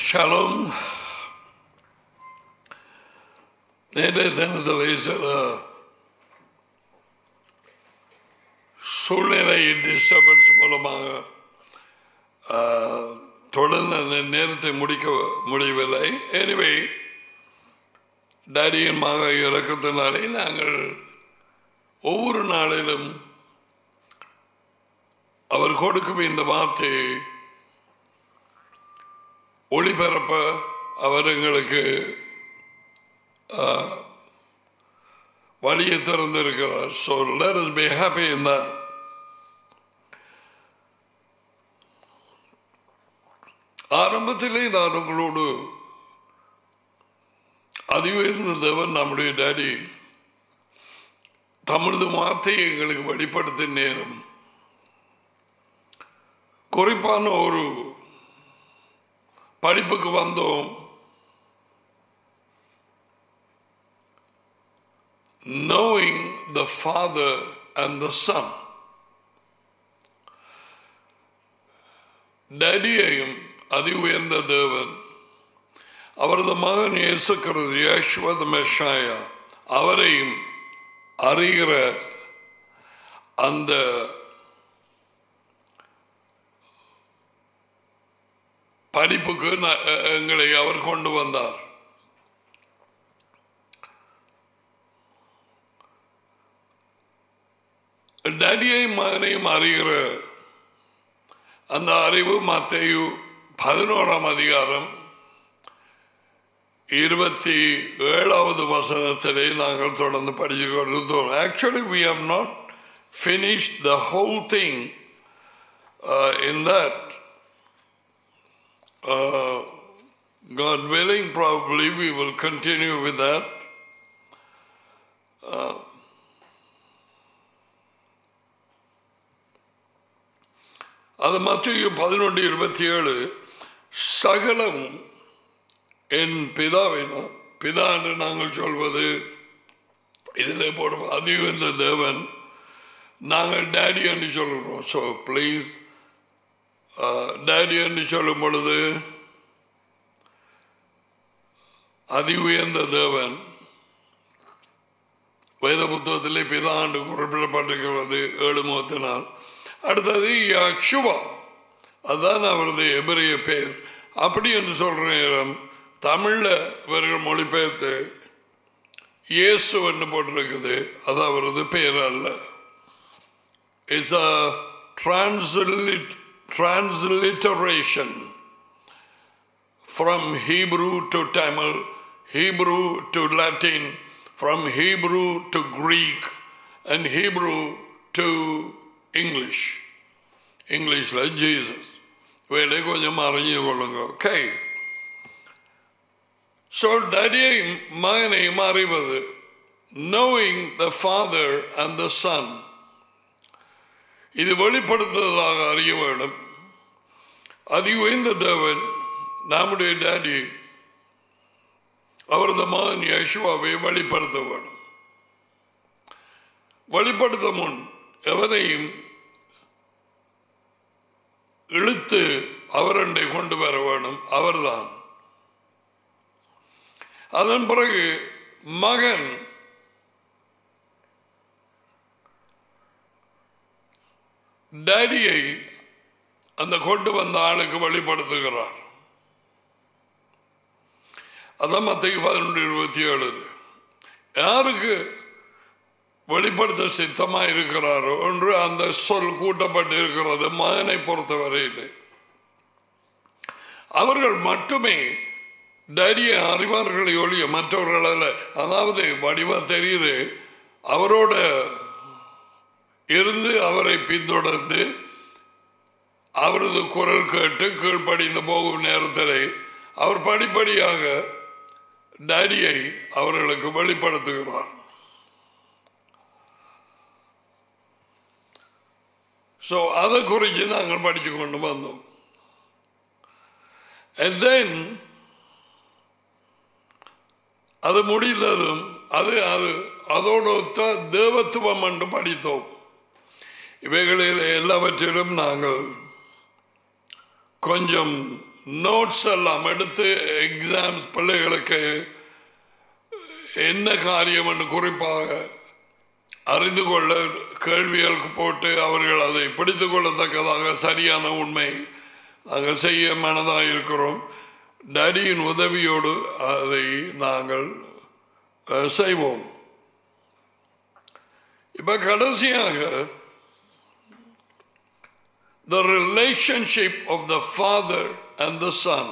ஷலம் நேற்றைய தினத்தில் சில சூழ்நிலை டிஸ்டர்பன்ஸ் மூலமாக ஆ, தொடர்ந்து அந்த நேரத்தை முடிக்க முடியவில்லை எனிவே டேடியின் மக இறக்கத்தினாலே நாங்கள் ஒவ்வொரு நாளிலும் அவர் கொடுக்கும் இந்த வார்த்தையை ஒளிபரப்ப அவர் எங்களுக்கு ஆ, வழியை திறந்திருக்கிறார் so let us be happy in that ஆரம்பத்திலே நான் உங்களோடு அதிவேர்ந்த தேவன் நம்முடைய டேடி தமிழ் வார்த்தையை எங்களுக்கு வெளிப்படுத்தும் நேரம் குறிப்பான ஒரு படிப்புக்கு வந்தோம் knowing the father and the son டேடியையும் அதி உயர்ந்த தேவன் அவரது மகன் இயேசுக்கிறது யேசுவத மெஷாயா அவரையும் அறிகிற அந்த படிப்புக்கு ந- எங்களை அவர் கொண்டு வந்தார் டேடியையும் மகனையும் அறிகிற அந்த அறிவு மத்தேயு பதினோராம் அதிகாரம் இருபத்தி ஏழாவது வசனத்திலே நாங்கள் தொடர்ந்து படித்து கொண்டிருந்தோம் actually we have not finished the whole thing uh, in that. Uh, God willing, probably we will continue with that. அது மத்திய பதினொன்று இருபத்தி ஏழு சகலம் என் பிதாவினால் பிதா என்று நாங்கள் சொல்வது இதிலே போடும் அதிகம் இந்த தேவன் நாங்கள் டேடி என்று சொல்கிறோம் ஸோ ப்ளீஸ் டேடி என்று சொல்லும் பொழுது அதி உயர்ந்த தேவன் வேத புத்தகத்திலே பிதா என்று குறிப்பிடப்பட்டிருக்கிறது ஏழு முகத்தினால் அடுத்தது யக்ஷுவா அதுதான் அவரது எபிரிய பேர் அப்படி என்று சொல்ற நேரம் தமிழ்ல இவர்கள் மொழிபெயர்த்து இயேசு என்று போட்டிருக்குது அது அவரது பேர் அல்ல it's a transliteration transliteration from Hebrew to Tamil, Hebrew to Latin, from Hebrew to Greek, and Hebrew to English. Englishல Jesus. வேலை கொஞ்சம் அறிஞ்சு கொள்ளுங்க ஓகே ஸோ டடியையும் மகனையும் அறிவது knowing the father and the son இது வெளிப்படுத்துவதாக அறிய வேண்டும் அதி உயர்ந்த தேவன் நம்முடைய டேடி அவரது மகன் யேசுவாவை வெளிப்படுத்த வேண்டும் வெளிப்படுத்த முன் எவரையும் இழுத்து அவரண்டை கொண்டு வர வேண்டும் அவர்தான் அதன் பிறகு மகன் டேடியை அந்த கொண்டு வந்த ஆளுக்கு வெளிப்படுத்துகிறார் அதான் மத்திய பதினொன்று இருபத்தி ஏழு யாருக்கு வெளிப்படுத்த சித்தமா இருக்கிறாரோ என்று அந்த சொல் கூட்டப்பட்டு இருக்கிறது மகனை பொறுத்தவரையில் அவர்கள் மட்டுமே டேடியை அறிவார்களை ஒழிய மற்றவர்கள் அல்ல அதாவது வடிவா தெரியுது அவரோட இருந்து அவரை பின்தொடர்ந்து அவரது குரல் கேட்டு கீழ்ப்படிந்து போகும் நேரத்தில் அவர் படிப்படியாக டேடியை அவர்களுக்கு வெளிப்படுத்துகிறார் ஸோ அதை குறித்து நாங்கள் படித்து கொண்டு வந்தோம் And then அது முடிந்ததும் அது அது அதோடு ஒத்த தேவத்துவம் என்று படித்தோம் இவைகளில் எல்லாவற்றிலும் நாங்கள் கொஞ்சம் நோட்ஸ் எல்லாம் எடுத்து எக்ஸாம்ஸ் பிள்ளைகளுக்கு என்ன காரியம் என்று குறிப்பாக அறிந்து கொள்ள கேள்விகளுக்கு போட்டு அவர்கள் அதை பிடித்து கொள்ளத்தக்கதாக சரியான உண்மை நாங்கள் செய்ய மனதாக இருக்கிறோம் டேடியின் உதவியோடு அதை நாங்கள் அஹ், செய்வோம் இப்ப கடைசியாக the relationship of the father and the son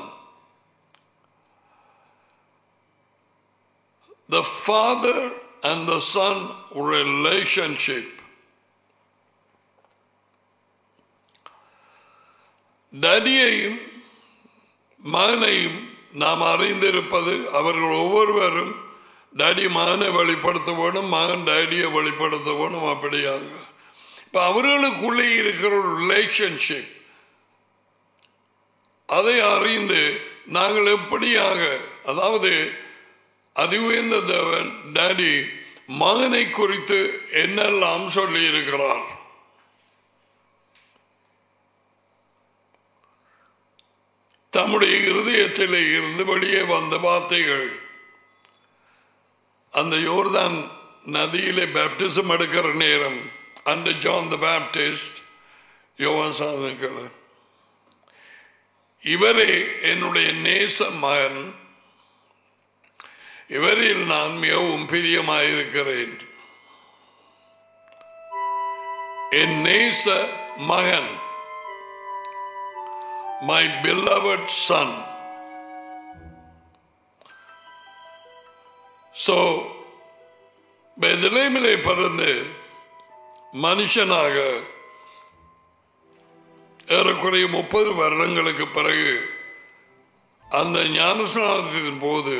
the father and the son relationship டடியையும் மகனையும் நாம் அறிந்திருப்பது அவர்கள் ஒவ்வொருவரும் டாடி மகனை வெளிப்படுத்த வேணும் மகன் டாடியை வெளிப்படுத்த வேணும் அப்படியாக இப்ப அவர்களுக்குள்ளே இருக்கிற ஒரு ரிலேஷன்ஷிப் அதை அறிந்து நாங்கள் எப்படியாக அதாவது அதி உயர்ந்த தேவன் டாடி மகனை குறித்து என்னெல்லாம் சொல்லி இருக்கிறார் தம்முடைய இருதயத்திலே இருந்து வெளியே வந்த வார்த்தைகள் அந்த யோர்தான் நதியிலே பேப்டிசம் எடுக்கிற நேரம் அந்த ஜான் த பேப்டிஸ்ட் யோவான் சாதனைகள் இவரே என்னுடைய நேச மகன் இவரில் நான் மிகவும் பிரியமாயிருக்கிறேன் என் நேச மகன் மை beloved son so பெதலேமிலே பிறந்து மனுஷனாக ஏறக்குறைய முப்பது வருடங்களுக்கு பிறகு அந்த ஞானஸ்நானத்தின் போது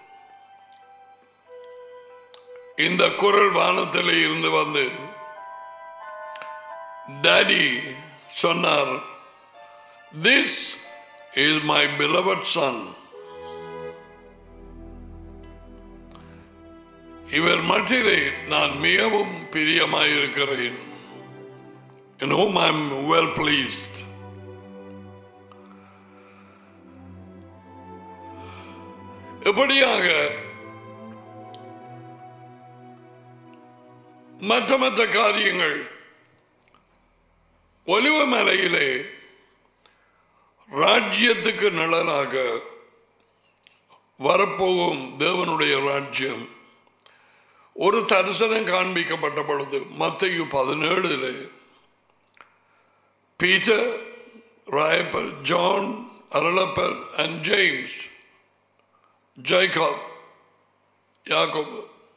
இந்த குரல் வானத்திலே இருந்து வந்து டாடி சொன்னார் this is my beloved son இவர் மட்டிலே நான் மிகவும் பிரியமாயிருக்கிறேன் in whom I am well pleased. எப்படியாக மற்ற மற்ற காரியங்கள் ஒலிவ மலையிலே ராஜ்யத்துக்கு நிழலாக வரப்போகும் தேவனுடைய ராஜ்யம் ஒரு தரிசனம் காண்பிக்கப்பட்ட பொழுது மத்தையு பதினேழுல Peter Rayappar John Arulappar and James Jacob யாக்கோபு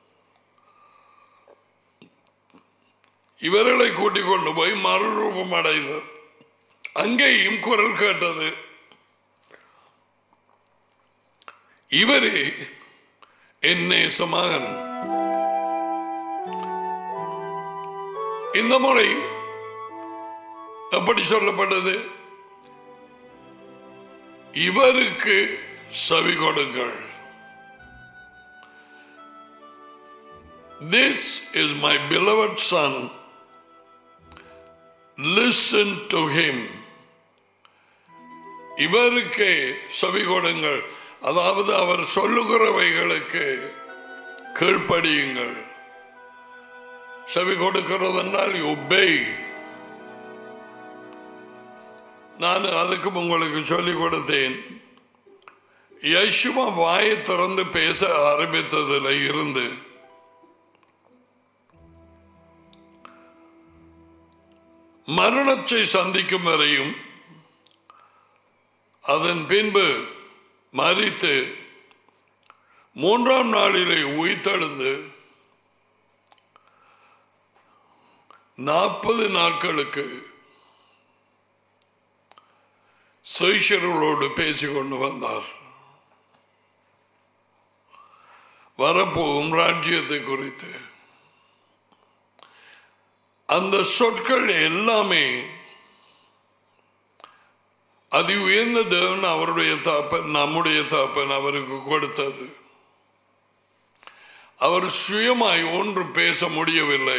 இவர்களை கூட்டிக் கொண்டு போய் மறுரூபம் அடைந்தார் அங்கேயும் குரல் கேட்டது இவரே என் நேசமகன் இந்த முறை எப்படி சொல்லப்பட்டது இவருக்கு செவி கொடுங்கள் this is my beloved son listen to him இவருக்கு செவி கொடுங்கள் அதாவது அவர் சொல்லுகிறவைகளுக்கு கீழ்ப்படியுங்கள் செவி கொடுக்கிறது என்றால் ஒபே நான் அதுக்கும் உங்களுக்கு சொல்லிக் கொடுத்தேன் யசுமா வாயை திறந்து பேச ஆரம்பித்ததில் இருந்து மரணத்தை சந்திக்கும் வரையும் அதன் பின்பு மறித்து மூன்றாம் நாளிலே உயிர்த்தெழுந்து நாற்பது நாட்களுக்கு சைஷர்களோடு பேசிக்கொண்டு வந்தார் வரப்போகும் ராஜ்யத்தை குறித்து அந்த சொற்கள் எல்லாமே அதி உயர்ந்த தேவன் அவருடைய தாப்பன் நம்முடைய தாப்பன் அவருக்கு கொடுத்தது அவர் சுயமாய் ஒன்றும் பேச முடியவில்லை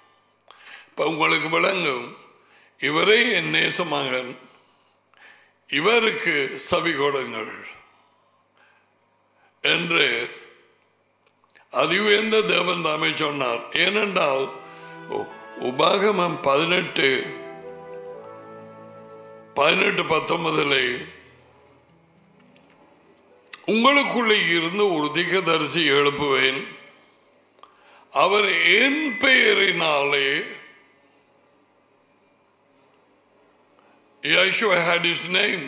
இப்ப உங்களுக்கு விளங்கும் இவரே என் நேச மகன் இவருக்கு சவி கொடுங்கள் என்று அதிவேந்த தேவன் தாமே சொன்னார் ஏனென்றால் உ- உபாகமம் பதினெட்டு பதினெட்டு பத்தொன்பதிலே உங்களுக்குள்ளே இருந்து ஒரு திக்கதரிசி எழுப்புவேன் அவர் என் பெயரினாலே Yeshua had his name.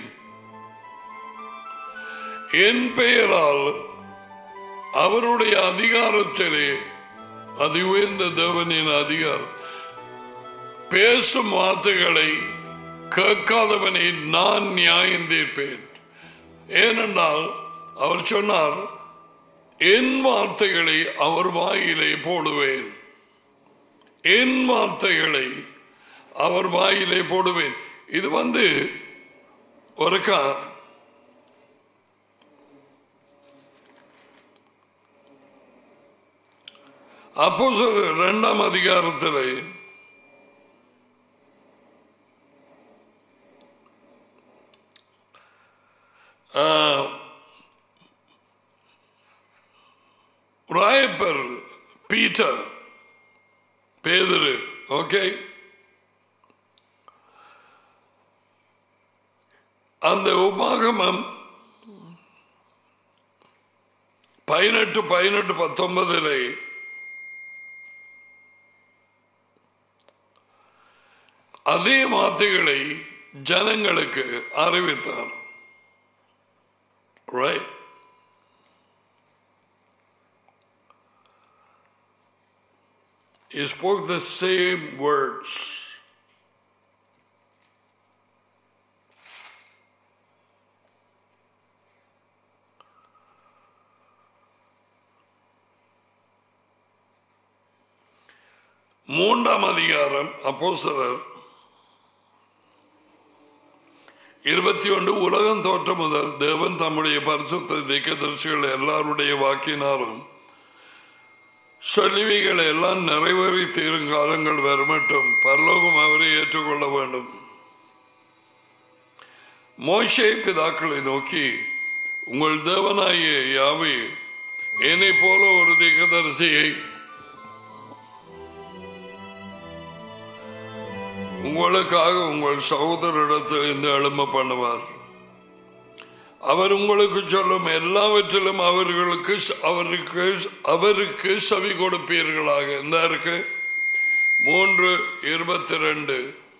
என் பெயரால் அவருடைய அதிகாரத்திலே அது உயர்ந்த தேவனின் அதிகாரம் பேசும் வார்த்தைகளை கேட்காதவனை நான் நியாயம் தீர்ப்பேன் ஏனென்றால் அவர் சொன்னார் என் வார்த்தைகளை அவர் வாயிலே போடுவேன் என் வார்த்தைகளை அவர் வாயிலே போடுவேன் இது வந்து ஒரு கா அப்போ இரண்டாம் அதிகாரத்தில் ராயப்பர் பீட்டர் பேதுரு ஓகே அந்த உபாகமம் பதினெட்டு பதினெட்டு பத்தொன்பதிலே அதே வார்த்தைகளை ஜனங்களுக்கு அறிவித்தார் right He spoke the same words. மூன்றாம் அதிகாரம் அப்போஸ்தலர் இருபத்தி ஒன்று உலகம் தோற்றம் முதல் தேவன் தம்முடைய பரிசுத்த திக்கதரிசிகள் எல்லாருடைய வாக்கினாலும் சொல்லிவைகள் எல்லாம் நிறைவேறி தீரும் காலங்கள் வரமட்டும் பரலோகம் அவரை ஏற்றுக்கொள்ள வேண்டும் மோசே பிதாக்களை நோக்கி உங்கள் தேவனாகிய யாவே என்னை போல ஒரு திகதரிசியை உங்களுக்காக உங்கள் சகோதரிடத்தில் இருந்து எழும்ப பண்ணுவார் அவர் உங்களுக்கு சொல்லும் எல்லாவற்றிலும் அவர்களுக்கு அவருக்கு அவருக்கு செவி கொடுப்பீர்களாக இந்த இருக்கு மூன்று இருபத்தி ரெண்டு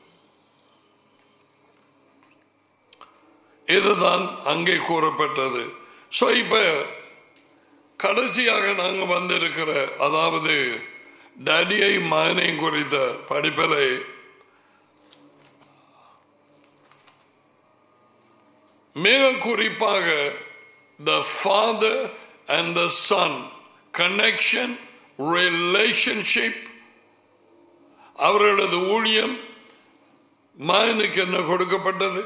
இதுதான் அங்கே கூறப்பட்டது ஸோ இப்ப கடைசியாக நாங்கள் வந்திருக்கிற அதாவது டடியை மகனையும் குறித்த படிப்பிலை மிக குறிப்பாக the father and the son connection relationship அவர்களது ஊழியம் மகனுக்கு என்ன கொடுக்கப்பட்டது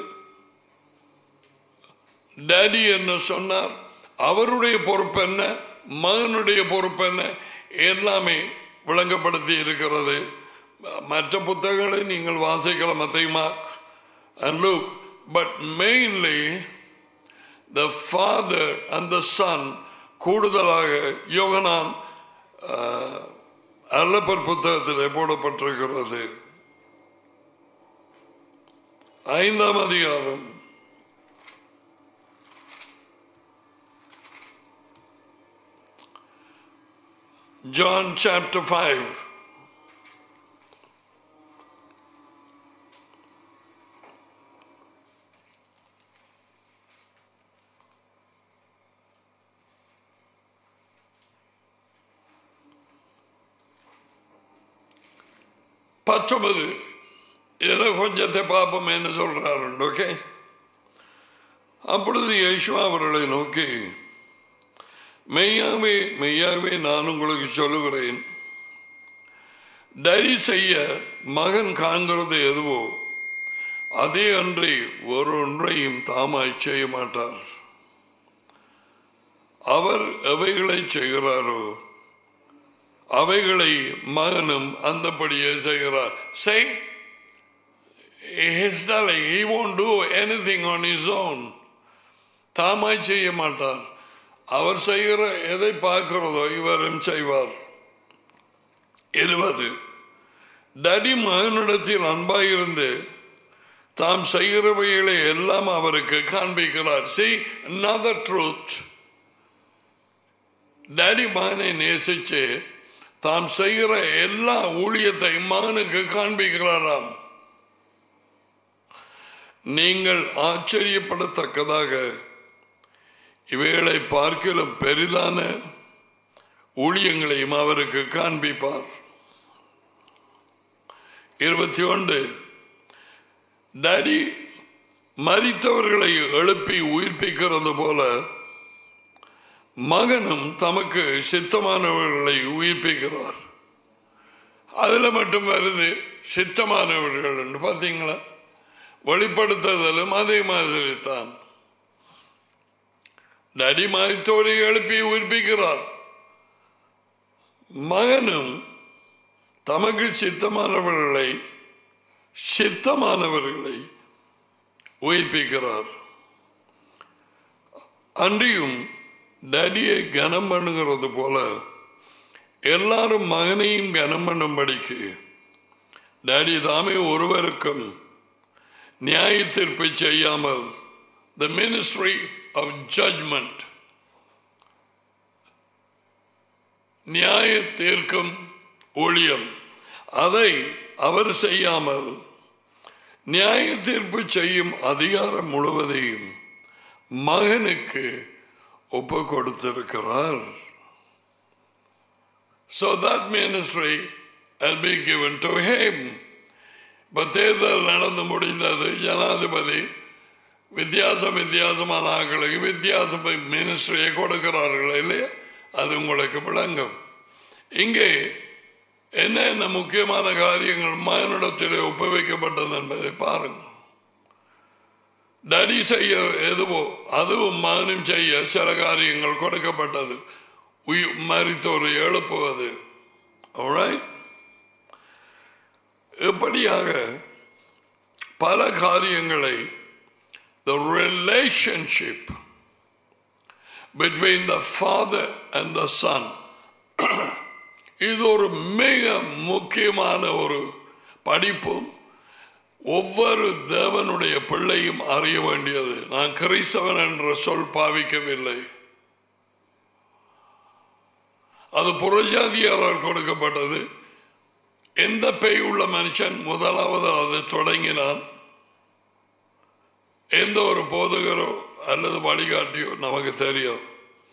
டேடி என்ன சொன்னார் அவருடைய பொறுப்பு என்ன மகனுடைய பொறுப்பு என்ன எல்லாமே விளங்கப்படுத்தி இருக்கிறது மற்ற புத்தகங்களை நீங்கள் வாசிக்கலாம் மத்தையுமா and look but mainly the father and the son கூடுதலாக யோகனான் அல்லப்பர் புத்தகத்திலே போடப்பட்டிருக்கிறது ஐந்தாம் அதிகாரம் John chapter 5 பத்தொன்பது ஏதோ கொஞ்சத்தை பார்ப்போம் என்ன சொல்றாரு ஓகே அப்பொழுது யேசுவா அவர்களை நோக்கி மெய்யாவே மெய்யாவே நான் உங்களுக்கு சொல்லுகிறேன் டரி செய்ய மகன் காண்கிறது எதுவோ அதே அன்றி ஒரு ஒன்றையும் தாமாய் செய்ய மாட்டார் அவர் எவைகளை செய்கிறாரோ அவைகளை மகனும் அந்தபடியே செய்கிறார் செய் his darling, he won't do anything on his own. தாமாய் செய்ய மாட்டார் அவர் செய்கிற எதை பார்க்கிறதோ இவரும் செய்வார் இருபது டடி மகனிடத்தில் அன்பாயிருந்து தாம் செய்கிறவைகளை எல்லாம் அவருக்கு காண்பிக்கிறார் see another truth டேடி மகனை நேசிச்சு தாம் செய்கிற எல்லா ஊழியத்தையும் மகனுக்கு காண்பிக்கிறாராம் நீங்கள் ஆச்சரியப்படத்தக்கதாக இவைகளை பார்க்கிலும் பெரிதான ஊழியங்களையும் அவருக்கு காண்பிப்பார் இருபத்தி ஒன்று டாடி மரித்தவர்களை எழுப்பி உயிர்ப்பிக்கிறது போல மகனும் தமக்கு சித்தமானவர்களை உயிர்ப்பிக்கிறார் அதுல மட்டும் வருது சித்தமானவர்கள் என்று பார்த்தீங்களா வெளிப்படுத்துதலும் அதே மாதிரி தான் நடி மருத்துவரை எழுப்பி உயிர்ப்பிக்கிறார் மகனும் தமக்கு சித்தமானவர்களை சித்தமானவர்களை உயிர்ப்பிக்கிறார் அன்றியும் டடியை கனம் பண்ணுகிறது போல எல்லாரும் மகனையும் கனம் பண்ணும்படிக்கு டாடி தாமே ஒருவருக்கும் நியாய தீர்ப்பு செய்யாமல் த மினிஸ்ட்ரி ஆஃப் ஜட்மெண்ட் நியாய தீர்க்கும் ஊழியம் அதை அவர் செய்யாமல் நியாய தீர்ப்பு செய்யும் அதிகாரம் முழுவதையும் மகனுக்கு ஒப்பு கொடுத்திருக்கிறார் So that ministry has been given to him. இப்ப தேர்தல் நடந்து முடிந்தது ஜனாதிபதி வித்தியாசம் வித்தியாசமான ஆட்களுக்கு வித்தியாசம் மினிஸ்ட்ரியை கொடுக்கிறார்கள் இல்லையா அது உங்களுக்கு விளங்கும் இங்கே என்னென்ன முக்கியமான காரியங்கள் மகனிடத்தில் ஒப்புவிக்கப்பட்டது என்பதை பாருங்கள் டடி செய்ய எதுவோ அதுவும் மகனும் செய்ய சில காரியங்கள் கொடுக்கப்பட்டது உயிர் மறித்தோரை எழுப்புவது alright? இப்படியாக பல காரியங்களை the relationship between the father and the son இது ஒரு மிக முக்கியமான ஒரு படிப்பும் ஒவ்வொரு தேவனுடைய பிள்ளையும் அறிய வேண்டியது நான் கிறிஸ்தவன் என்ற சொல் பாவிக்கவில்லை அது புறஜாதியாரால் கொடுக்கப்பட்டது எந்த பெய் உள்ள மனுஷன் முதலாவது அது தொடங்கினான் எந்த ஒரு போதகரோ அல்லது வழிகாட்டியோ நமக்கு தெரியும்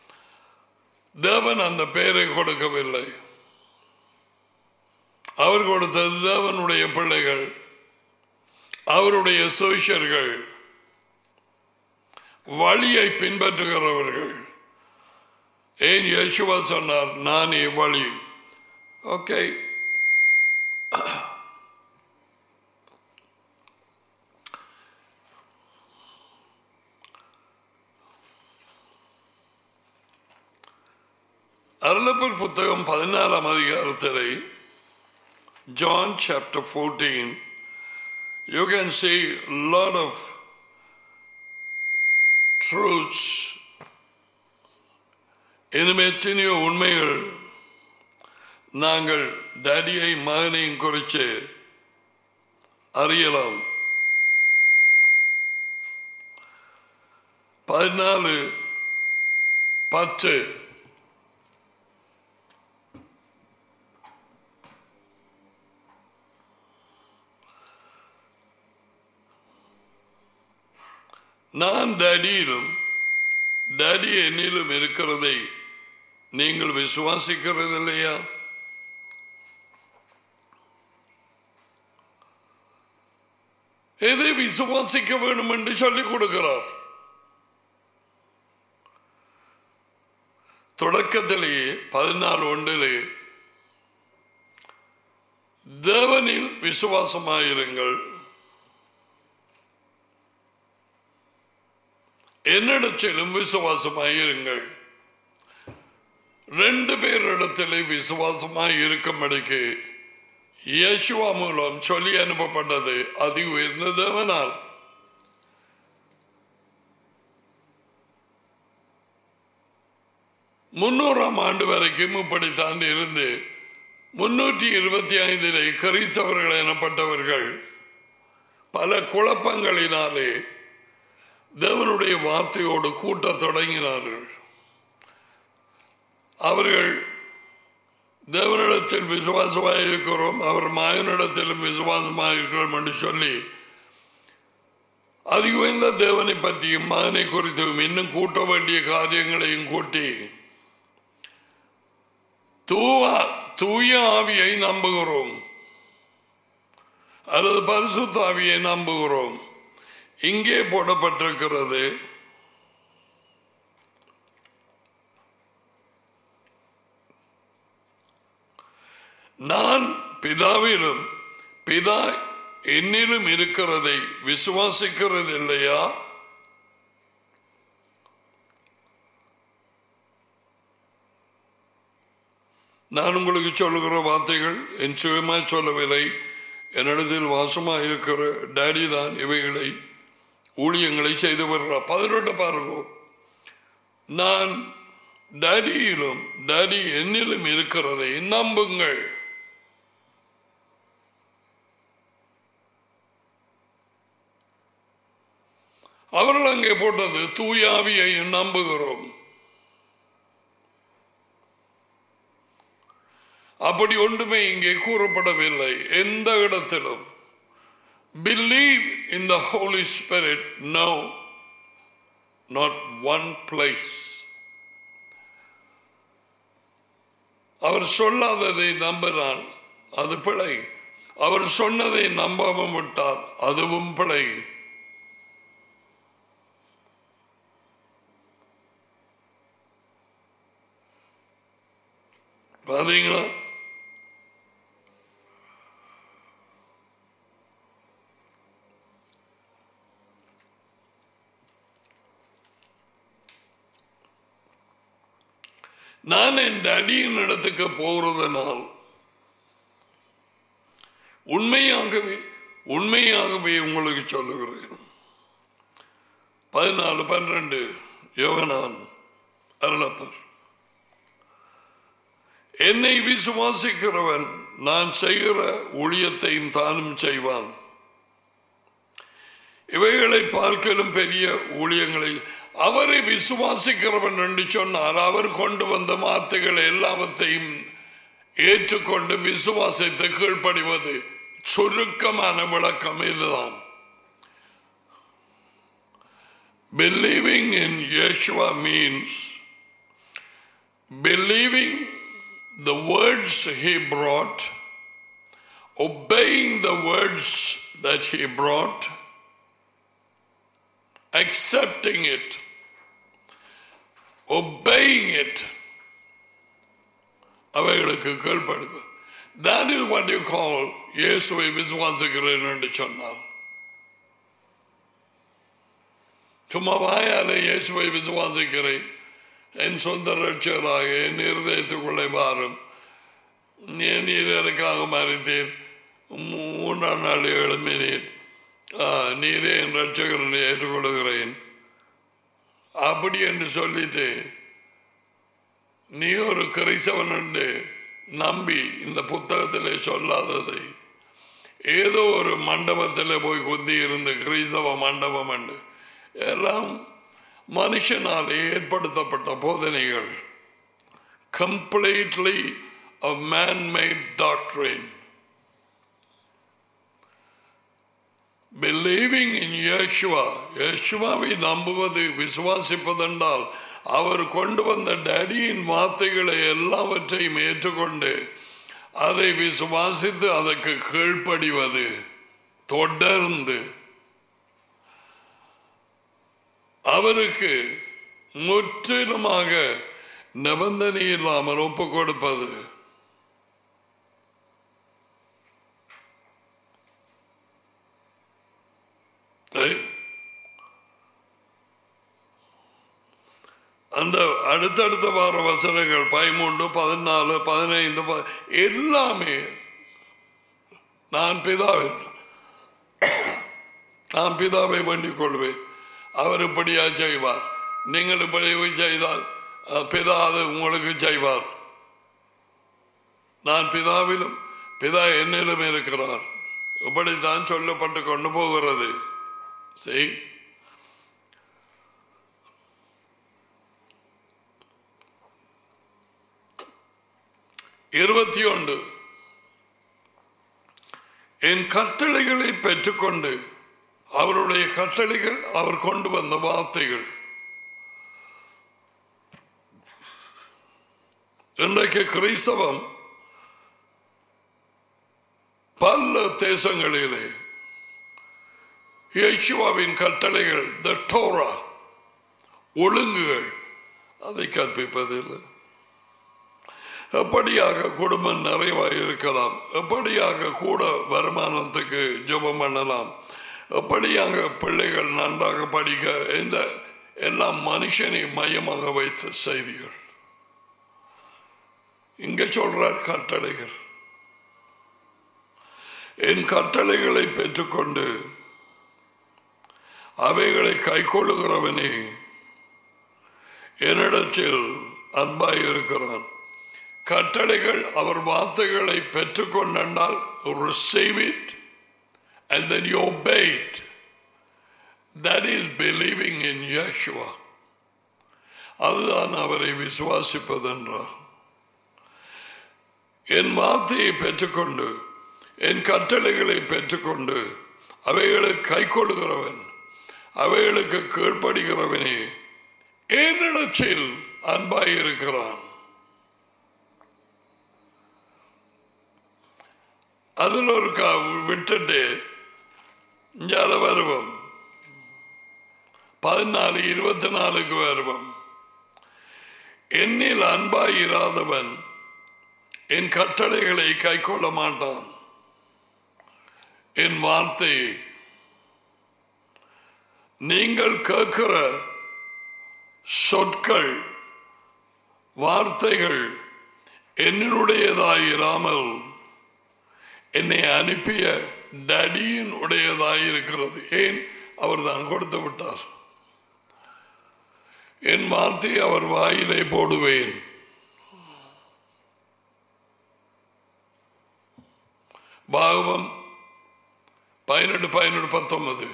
தேவன் அந்த பெயரை கொடுக்கவில்லை அவர் கொடுத்தது தேவனுடைய பிள்ளைகள் அவருடைய சோஷர்கள் வழியை பின்பற்றுகிறவர்கள் ஏன் யேசுவா சொன்னார் நானே வழி ஓகே அருளப்பர் புத்தகம் பதினாலாம் அதிகாரத்திலே John chapter 14 you can see a lot of truths இனிமே எத்தனையோ உண்மைகள் நாங்கள் டேடியை மகனையும் குறித்து அறியலாம் பதினாலு பத்து நான் டேடியிலும் டேடி என்னிலும் இருக்கிறதை நீங்கள் விசுவாசிக்கிறது இல்லையா எதை விசுவாசிக்க வேண்டும் என்று சொல்லிக் கொடுக்கிறார் தொடக்கத்திலேயே பதினாலு ஒன்றிலே தேவனில் விசுவாசமாயிருங்கள் என்னிடத்திலும் விசுவாசமாயிருங்கள் ரெண்டு பேரிடத்திலே விசுவாசமாய் இருக்கும்படிக்கு இயேசுவா மூலம் சொல்லி அனுப்பப்பட்டது அதி உயர்ந்த தேவனால் முன்னூறாம் ஆண்டு வரைக்கும் இப்படித்தான் இருந்து முன்னூற்றி இருபத்தி ஐந்திலே கிறிஸ்தவர்கள் எனப்பட்டவர்கள் பல குழப்பங்களினாலே தேவனுடைய வார்த்தையோடு கூட்டத் தொடங்கினார்கள் அவர்கள் தேவனிடத்தில் விசுவாசமாக இருக்கிறோம் அவர் மாயனிடத்திலும் விசுவாசமாக இருக்கிறோம் என்று சொல்லி அதிக தேவனை பற்றியும் மகனை குறித்தும் இன்னும் கூட்ட வேண்டிய காரியங்களையும் கூட்டி தூவா தூய ஆவியை நம்புகிறோம் அல்லது பரிசுத்த ஆவியை நம்புகிறோம் இங்கே போடப்பட்டிருக்கிறது நான் பிதாவிலும் பிதா என்னிலும் இருக்கிறதை விசுவாசிக்கிறது இல்லையா நான் உங்களுக்கு சொல்லுகிற வார்த்தைகள் என் சுயமாய் சொல்லவில்லை என்னிடத்தில் வாசமாக இருக்கிற டேடி தான் இவைகளை ஊழியங்களை செய்து வருகிறார் பதினெட்டு பாருங்க நான் டேடியிலும் டேடி என்னிலும் இருக்கிறதை நம்புங்கள் அவர்கள் அங்கே போட்டது தூயாவியை நம்புகிறோம் அப்படி ஒன்றுமே இங்கே கூறப்படவில்லை எந்த இடத்திலும் believe in the holy spirit no not one place அவர் சொல்லாததை நம்பினான் அது பிழை அவர் சொன்னதை நம்பாமல் விட்டால் அதுவும் பிழை பாத்தீங்களா நான் என் அடியின் இடத்துக்கு போறதனால் உண்மையாகவே உண்மையாகவே உங்களுக்கு சொல்லுகிறேன் பதினாலு பன்னிரண்டு யோகனான் அருளப்பர் என்னை விசுவாசிக்கிறவன் நான் செய்கிற ஊழியத்தையும் தானும் செய்வான் இவைகளை பார்க்கலும் பெரிய ஊழியங்களை அவரை விசுவாசிக்கிறவன் என்று சொன்னார் அவர் கொண்டு வந்த வார்த்தைகள் எல்லாவற்றையும் ஏற்றுக்கொண்டு விசுவாசத்தை கீழ்ப்படிவது சுருக்கமான விளக்கம் இதுதான் Believing in Yeshua means believing the words he brought, obeying the words that he brought, accepting it, obeying it. அவைகளுக்கு கீழ்ப்படுது that is what you call இயேசுவை விசுவாசிக்கிறேன் என்று சொன்னார் சும்மா வாயால இயேசுவை விசுவாசிக்கிறேன் என் சொந்த ரட்சகராக என் இருதயத்துக்குள்ளே மாறும் நீ நீர் எனக்காக மறித்தீர் மூன்றாம் நாள் எழும்பினீர் நீரே என் ரட்சகரனை ஏற்றுக்கொள்கிறேன் அப்படி என்று சொல்லிட்டு நீ ஒரு கிறிஸ்தவன் என்று நம்பி இந்த புத்தகத்திலே சொல்லாததை ஏதோ ஒரு மண்டபத்தில் போய் குந்தி இருந்து கிறிஸ்தவ மண்டபம் என்று எல்லாம் மனுஷனால் ஏற்படுத்தப்பட்ட போதனைகள் completely of man-made doctrine. Believing in Yeshua, யேசுவாவை நம்புவது விசுவாசிப்பதென்றால் அவர் கொண்டு வந்த டேடியின் வார்த்தைகளை எல்லாவற்றையும் ஏற்றுக்கொண்டு அதை விசுவாசித்து அதற்கு கீழ்ப்படிவது தொடர்ந்து அவருக்கு முற்றிலுமாக நிபந்தனை இல்லாமல் ஒப்பு கொடுப்பது அந்த அடுத்தடுத்த வார வசனங்கள் பதிமூன்று பதினாலு பதினைந்து எல்லாமே நான் பிதாவில் நான் பிதாவை வேண்டிக் கொள்வேன் அவர் இப்படியா செய்வார் நீங்கள் இப்படி செய்தால் அஹ், பிதா அது உங்களுக்கு செய்வார் நான் பிதாவிலும் பிதா என்னிலும் இருக்கிறார் இப்படித்தான் சொல்லப்பட்டு கொண்டு போகிறது செய் இருபத்தி ஒன்று என் கட்டளைகளை பெற்றுக்கொண்டு அவருடைய கட்டளைகள் அவர் கொண்டு வந்த வார்த்தைகள் இன்றைக்கு கிறிஸ்தவம் பல தேசங்களிலே இயேசுவாவின் கட்டளைகள் த டோரா ஒழுங்குகள் அதை கற்பிப்பதில்லை எப்படியாக குடும்பம் நிறைவாக இருக்கலாம் எப்படியாக கூட வருமானத்துக்கு ஜெபம் பண்ணலாம் எப்படியாக பிள்ளைகள் நன்றாக படிக்க இந்த எல்லாம் மனுஷனை மையமாக வைத்த செய்திகள் இங்க சொல்றார் கட்டளைகள் என் கட்டளைகளை பெற்றுக்கொண்டு அவைகளை கைக்கொள்ளுகிறவனே என்னிடத்தில் அன்பாய் இருக்கிறான் கட்டளைகள் அவர் வார்த்தைகளை பெற்றுக்கொண்டால் receive it and then you obey it that is believing in Yeshua அதுதான் அவரை விசுவாசிப்பதென்றார் என் வார்த்தையை பெற்றுக்கொண்டு என் கட்டளைகளை பெற்றுக்கொண்டு அவைகளை கைக்கொள்கிறவன் அவைகளுக்கு கீழ்ப்படுகிறவனே என்னிடத்தில் அன்பாயிருக்கிறான் அதில் ஒரு கா விட்டுட்டு இஞ்சால வருவோம் பதினாலு இருபத்தி நாலுக்கு வருவோம் என்னில் அன்பாயிராதவன் என் கட்டளைகளை கைக்கொள்ள மாட்டான் என் வார்த்தையை நீங்கள் கேட்கிற சொற்கள் வார்த்தைகள் என்னுடையதாயிராமல் என்னை அனுப்பிய டடியின் உடையதாயிருக்கிறது ஏன் அவர் தான் கொடுத்து விட்டார் என் வார்த்தையை அவர் வாயிலை போடுவேன் பாகவம் பதினெட்டு பதினெட்டு பத்தொன்பது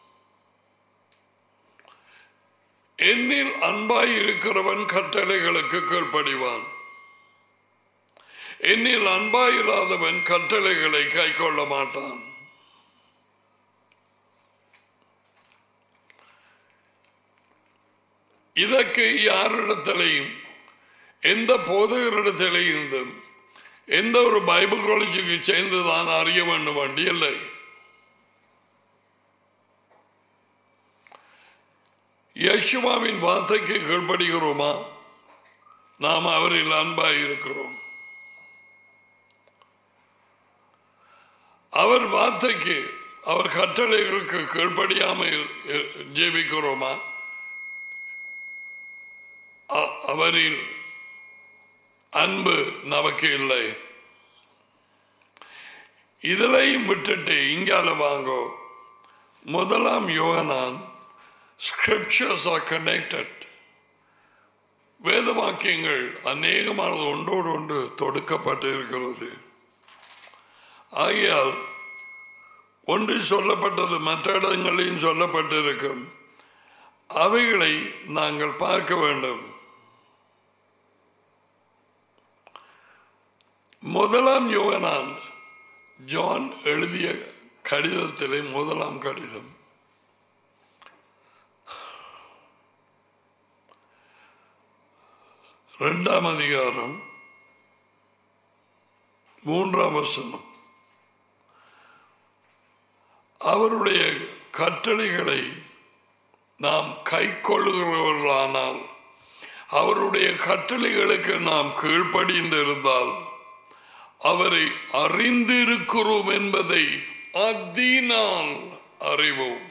என்னில் அன்பாய் இருக்கிறவன் கட்டளைகளுக்கு கீழ்ப்படிவான் என்னில் அன்பாயிராதவன் கட்டளைகளை கைக்கொள்ள மாட்டான் இதற்கு யாரிடத்திலையும் எந்த போதகரிடத்திலையும் இருந்தும் எந்த ஒரு பைபிள் காலேஜுக்கு சேர்ந்துதான் அறிய வேண்டும் வண்டி இல்லை யேசுவாவின் வார்த்தைக்கு கீழ்ப்படுகிறோமா நாம் அவரில் அன்பாய் இருக்கிறோம் அவர் வார்த்தைக்கு அவர் கட்டளைகளுக்கு கீழ்ப்படியாமல் ஜெபிக்கிறோமா அ- அவரில் அன்பு நமக்கு இல்லை இதிலையும் விட்டுட்டு இங்கால வாங்கோ முதலாம் யோகனான் ஸ்கிரிப்சர்ஸ் ஆர் கனெக்டட் வேத வாக்கியங்கள் அநேகமானது ஒன்றோடு ஒன்று தொடுக்கப்பட்டு இருக்கிறது ஆகையால் ஒன்று சொல்லப்பட்டது மற்ற இடங்களிலும் சொல்லப்பட்டிருக்கும் அவைகளை நாங்கள் பார்க்க வேண்டும் முதலாம் யோகனான் ஜான் எழுதிய கடிதத்திலே முதலாம் கடிதம் இரண்டாம் அதிகாரம் மூன்றாம் வசனம் அவருடைய கட்டளைகளை நாம் கை கொள்ளுகிறவர்களானால் அவருடைய கட்டளைகளுக்கு நாம் கீழ்ப்படிந்திருந்தால் அவரை அறிந்திருக்கிறோம் என்பதை அதீனால் அறிவோம்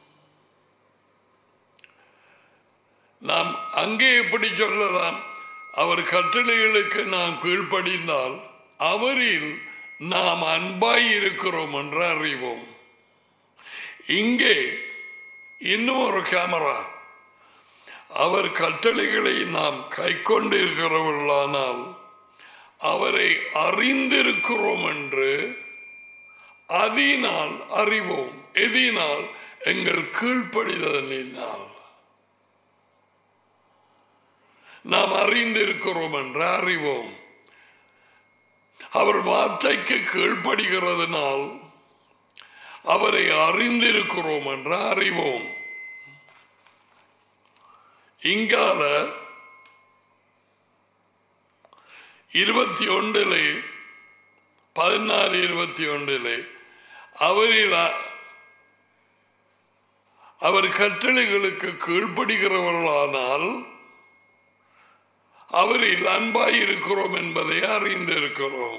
நாம் அங்கே எப்படி சொல்லலாம் அவர் கட்டளைகளுக்கு நாம் கீழ்ப்படிந்தால் அவரில் நாம் அன்பாய் இருக்கிறோம் என்று அறிவோம் இங்கே இன்னும் ஒரு கேமரா அவர் கட்டளைகளை நாம் கை கொண்டிருக்கிறவர்களானால் அவரை அறிந்திருக்கிறோம் என்று அதனால் அறிவோம் எதினால் எங்கள் கீழ்ப்படிதலினால் நாம் அறிந்திருக்கிறோம் என்று அறிவோம் அவர் வார்த்தைக்கு கீழ்ப்படுகிறதுனால் அவரை அறிந்திருக்கிறோம் என்று அறிவோம் இங்கால இருபத்தி ஒன்றிலே பதினாறு இருபத்தி ஒன்றிலே அவரில் அவர் கட்டளைகளுக்கு கீழ்ப்படுகிறவர்களானால் அவரில் அன்பாய் இருக்கிறோம் என்பதை அறிந்திருக்கிறோம்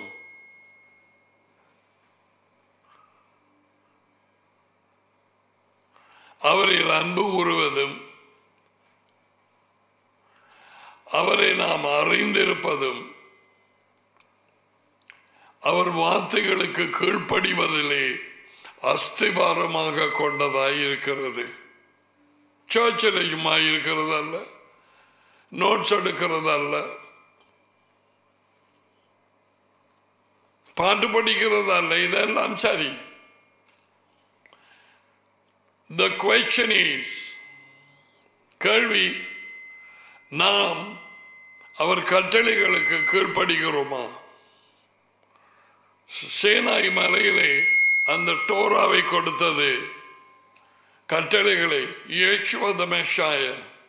அவரில் அன்பு கூறுவதும் அவரை நாம் அறிந்திருப்பதும் அவர் வார்த்தைகளுக்கு கீழ்ப்படிவதிலே அஸ்திபாரமாக கொண்டதாய் இருக்கிறது சர்ச்சிலையுமா இருக்கிறது அல்ல நோட்ஸ் எடுக்கிறது அல்ல பாட்டு படிக்கிறது அல்ல இதெல்லாம் சரி த கொஸ்டின் இஸ் கேள்வி நாம் அவர் கட்டளைகளுக்கு கீழ்ப்படுகிறோமா சேனாய் மலையிலே அந்த டோராவை கொடுத்தது கட்டளைகளை இயேசுவத மெஷாய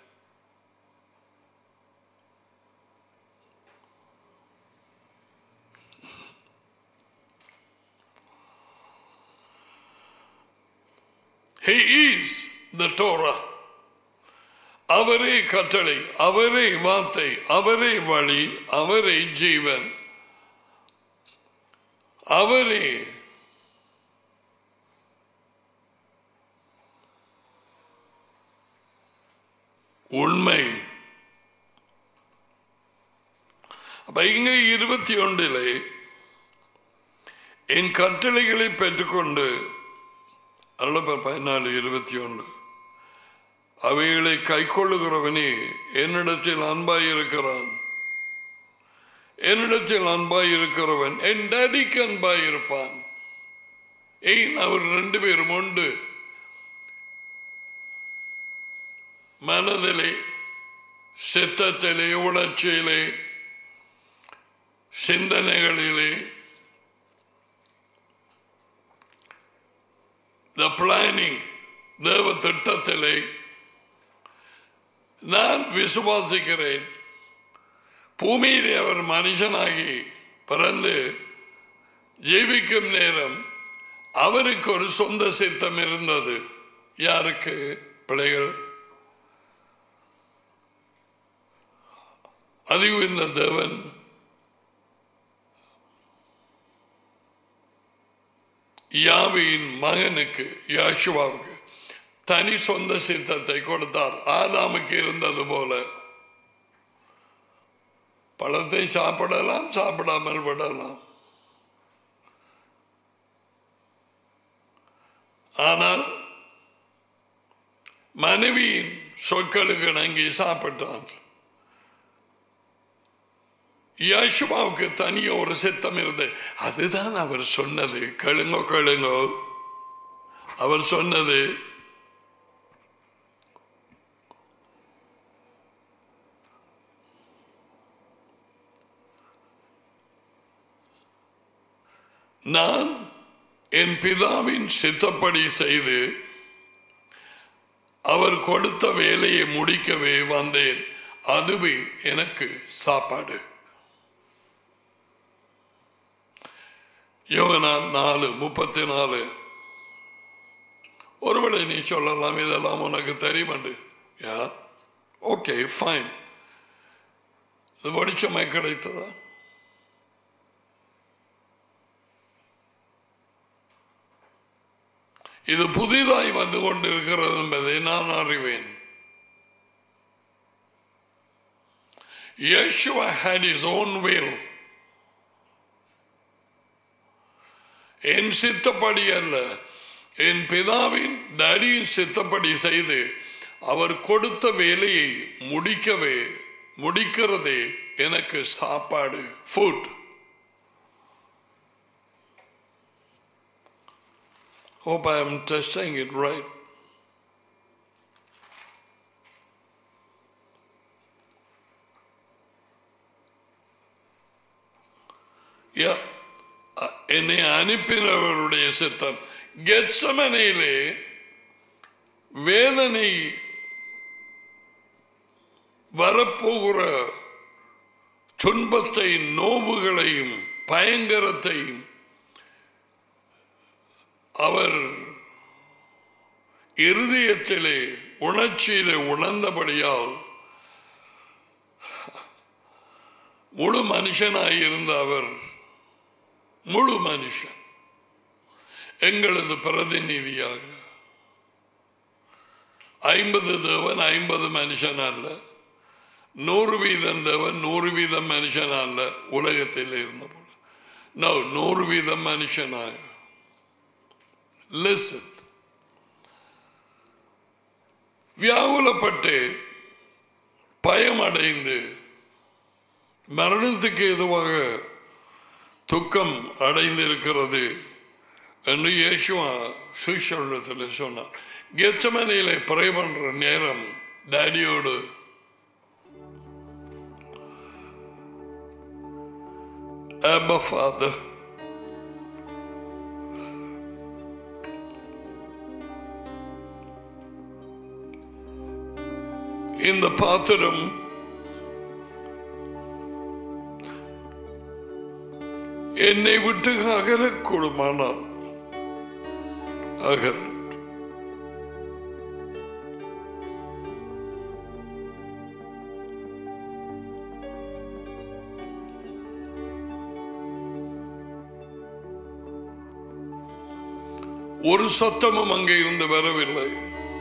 He is the Torah. அவரே கட்டளை அவரே வார்த்தை அவரே வழி அவரே ஜீவன் அவரே உண்மை அப்ப இங்க இருபத்தி ஒன்றிலே என் கட்டளைகளை பெற்றுக்கொண்டு அல்ல பதினாலு இருபத்தி ஒன்று அவைகளை கை கொள்ளுகிறவனே என்னிடத்தில் அன்பாய் இருக்கிறான் என்னிடத்தில் அன்பாய் இருக்கிறவன் என் டேடிக்கு அன்பாய் இருப்பான் ஏன் அவர் ரெண்டு பேரும் உண்டு மனதிலே சித்தத்திலே உணர்ச்சியிலே சிந்தனைகளிலே த பிளானிங் தேவ திட்டத்திலே நான் விசுவாசிக்கிறேன் பூமியிலே அவர் மனுஷனாகி பிறந்து ஜீவிக்கும் நேரம் அவருக்கு ஒரு சொந்த சித்தம் இருந்தது யாருக்கு பிள்ளைகள் அதுவும் இந்த தேவன் யாவியின் மகனுக்கு யாஷுவாவுக்கு தனி சொந்த சித்தத்தை கொடுத்தார் ஆதாமுக்கு இருந்தது போல பழத்தை சாப்பிடலாம் சாப்பிடாமல் விடலாம் ஆனால் மனைவியின் சொற்களுக்கு இணங்கி சாப்பிட்டான் யாஷுமாவுக்கு தனிய ஒரு சித்தம் இருந்தது அதுதான் அவர் சொன்னது கேளுங்கோ கேளுங்கோ அவர் சொன்னது நான் என் பிதாவின் சித்தப்படி செய்து அவர் கொடுத்த வேலையை முடிக்கவே வந்தேன் அதுவே எனக்கு சாப்பாடு யோகனான் நாலு முப்பத்தி நாலு ஒருவேளை நீ சொல்லலாம் இதெல்லாம் உனக்கு தெரியுமண்டு யா ஓகே ஃபைன் இது படிச்சமை கிடைத்ததா இது புதிதாய் வந்து கொண்டிருக்கிறது என்பதை நான் அறிவேன் Yeshua had his own will. என் சித்தப்படி அல்ல என் பிதாவின் டேடியின் சித்தப்படி செய்து அவர் கொடுத்த வேலையை முடிக்கவே முடிக்கிறதே எனக்கு சாப்பாடு food Hope I am just saying it right. Yeah. அ- என்னை அனுப்பினவருடைய சித்தம் கெட்சமனையிலே வேதனை வரப்போகிற துன்பத்தை நோவுகளையும் பயங்கரத்தையும் அவர் இருதயத்திலே உணர்ச்சியிலே உணர்ந்தபடியால் முழு மனுஷனாயிருந்த அவர் முழு மனுஷன் எங்களது பிரதிநிதியாக ஐம்பது தேவன் ஐம்பது மனுஷன் அல்ல நூறு வீதம் தேவன் நூறு வீதம் மனுஷன் அல்ல உலகத்தில் இருந்தபோது நோ நூறு வீதம் மனுஷனாக லிசன் வியாகுலப்பட்டு பயமடைந்து மரணத்துக்கு எதுவாக துக்கம் அடைந்திருக்கிறது என்று இயேசுவா சுவிசேஷத்தில் சொன்னார் கெச்சமனையில ப்ரே பண்ற நேரம் டேடியோடு Abba Father இந்த பாத்திரம் என்னை விட்டு அகலக்கூடுமானால் அகல் ஒரு சத்தமும் அங்கே இருந்து வரவில்லை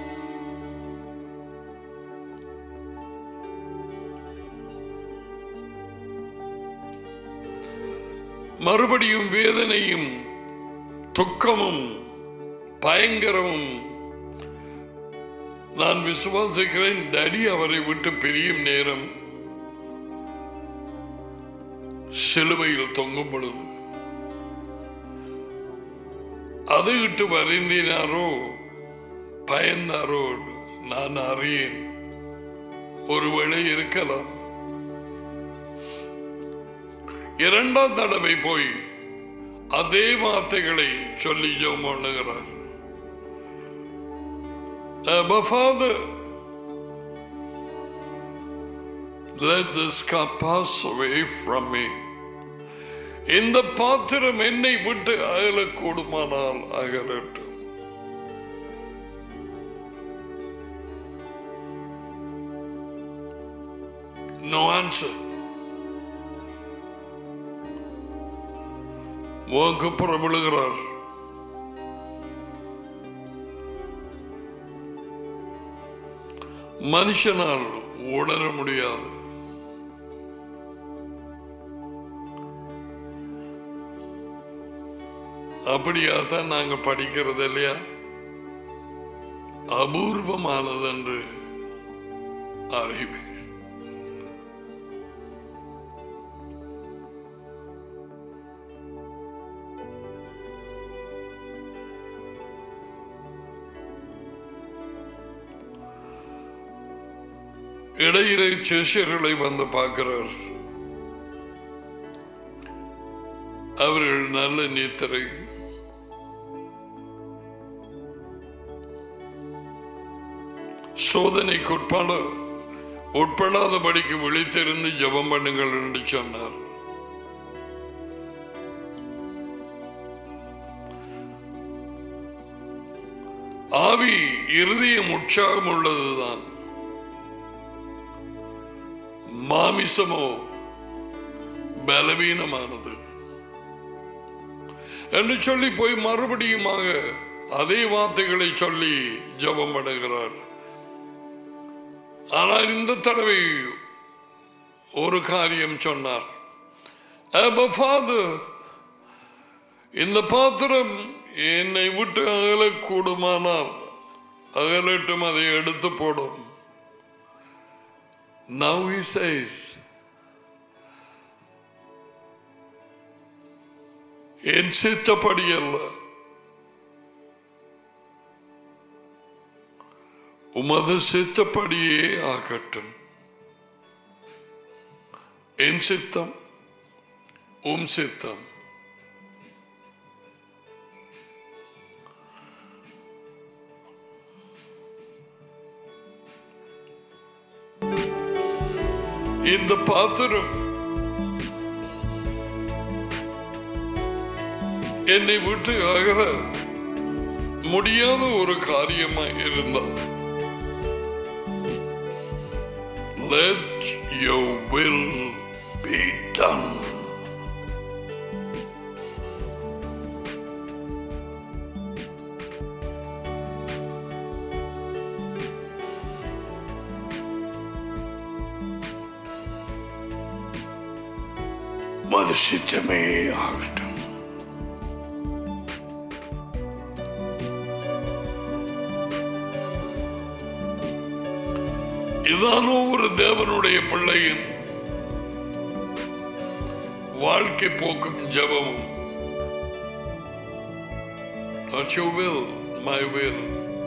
மறுபடியும் வேதனையும் துக்கமும் பயங்கரமும் நான் விசுவாசிக்கிறேன் டடி அவரை விட்டு பிரியும் நேரம் சிலுவையில் தொங்கும் பொழுது அது விட்டு வருந்தினாரோ பயந்தாரோ நான் அறியேன் ஒருவேளை இருக்கலாம் இரண்டாம் தடவை போய் அதே வார்த்தைகளை சொல்லி ஜோம் பண்ணுகிறார் Abba Father, let this cup pass away from me. இந்த பாத்திரம் என்னை விட்டு அகலக்கூடுமானால் அகலட்டும் No answer. வாக்கு புறப்படுகிறார் மனுஷனால் உணர முடியாது அப்படியாத்தான் நாங்க படிக்கிறது இல்லையா அபூர்வமானது என்று அறிவே இடையிலே சிஷியர்களை வந்து பார்க்கிறார் அவர்கள் நல்ல நீத்தரை சோதனைக்கு உட்பட உட்படாதபடிக்கு விழித்திருந்து ஜெபம் பண்ணுங்கள் என்று சொன்னார் ஆவி இருதயம் உற்சாகம் உள்ளதுதான் மாமிசமோ பலவீனமானது என்று சொல்லி போய் மறுபடியுமாக அதே வார்த்தைகளை சொல்லி ஜெபம் பண்ணுகிறார் ஆனால் இந்த தடவை ஒரு காரியம் சொன்னார் Abba Father, இந்த பாத்திரம் என்னை விட்டு அகலக்கூடுமானால் அகலட்டும் அதை எடுத்து போடும் Now he says, என் சித்தப்படி அல்ல உமது சித்தப்படியே ஆகட்டும் என் சித்தம் உம் சித்தம் இந்த பாத்திரம் என்னை விட்டு அகல முடியாத ஒரு காரியமாய் இருந்தால் let your will be done மனுஷித்தமே ஆகட்டும் இதானோ ஒரு தேவனுடைய பிள்ளையின் வாழ்க்கை போக்கும் ஜபமும் Not your will, my will.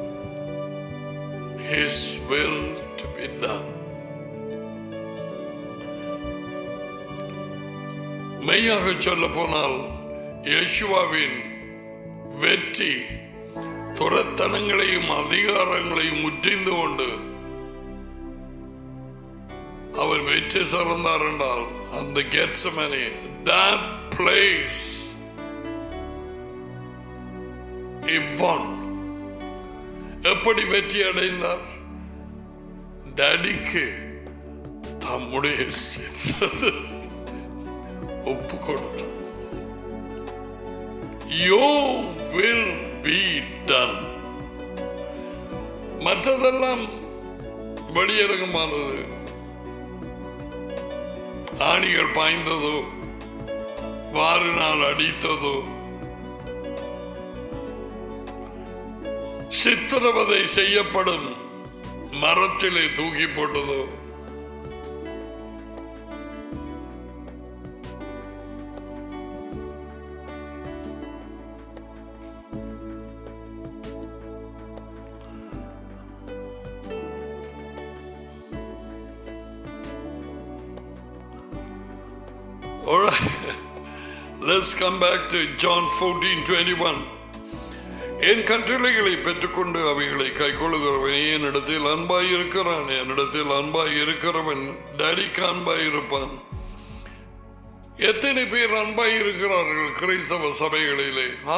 His will to be done. மெய்யாக சொல்ல போனால் யேசுவாவின் வெற்றி துரத்தனங்களையும் அதிகாரங்களையும் முற்றிந்து கொண்டு அவர் வெற்றி சிறந்தார் என்றால் அந்த கெட்சமனே that place he won எப்படி வெற்றி அடைந்தார் டேடிக்கு தம்முடைய சித்தத்தை ஒப்பு கொடுத்தார் யோ வில் பி டன் மற்றதெல்லாம் வெளியரங்கமானது ஆணிகள் பாய்ந்ததோ வாரினால் அடித்ததோ சித்திரவதை செய்யப்படும் மரத்திலே தூக்கி போட்டதோ All right. Let's come back to John 14 21. என் கட்டளைகளை பெற்றுக்கொண்டு அவைகளை கைக்கொள்ளுகிறவன் என்னிடத்தில் அன்பாய் இருக்கிறான் என்னிடத்தில் அன்பாய் இருக்கிறவன் டேடிக்கு அன்பாய் இருப்பான் எத்தனை பேர் அன்பாய் இருக்கிறார்கள் கிறிஸ்தவ சபைகளிலே ஆ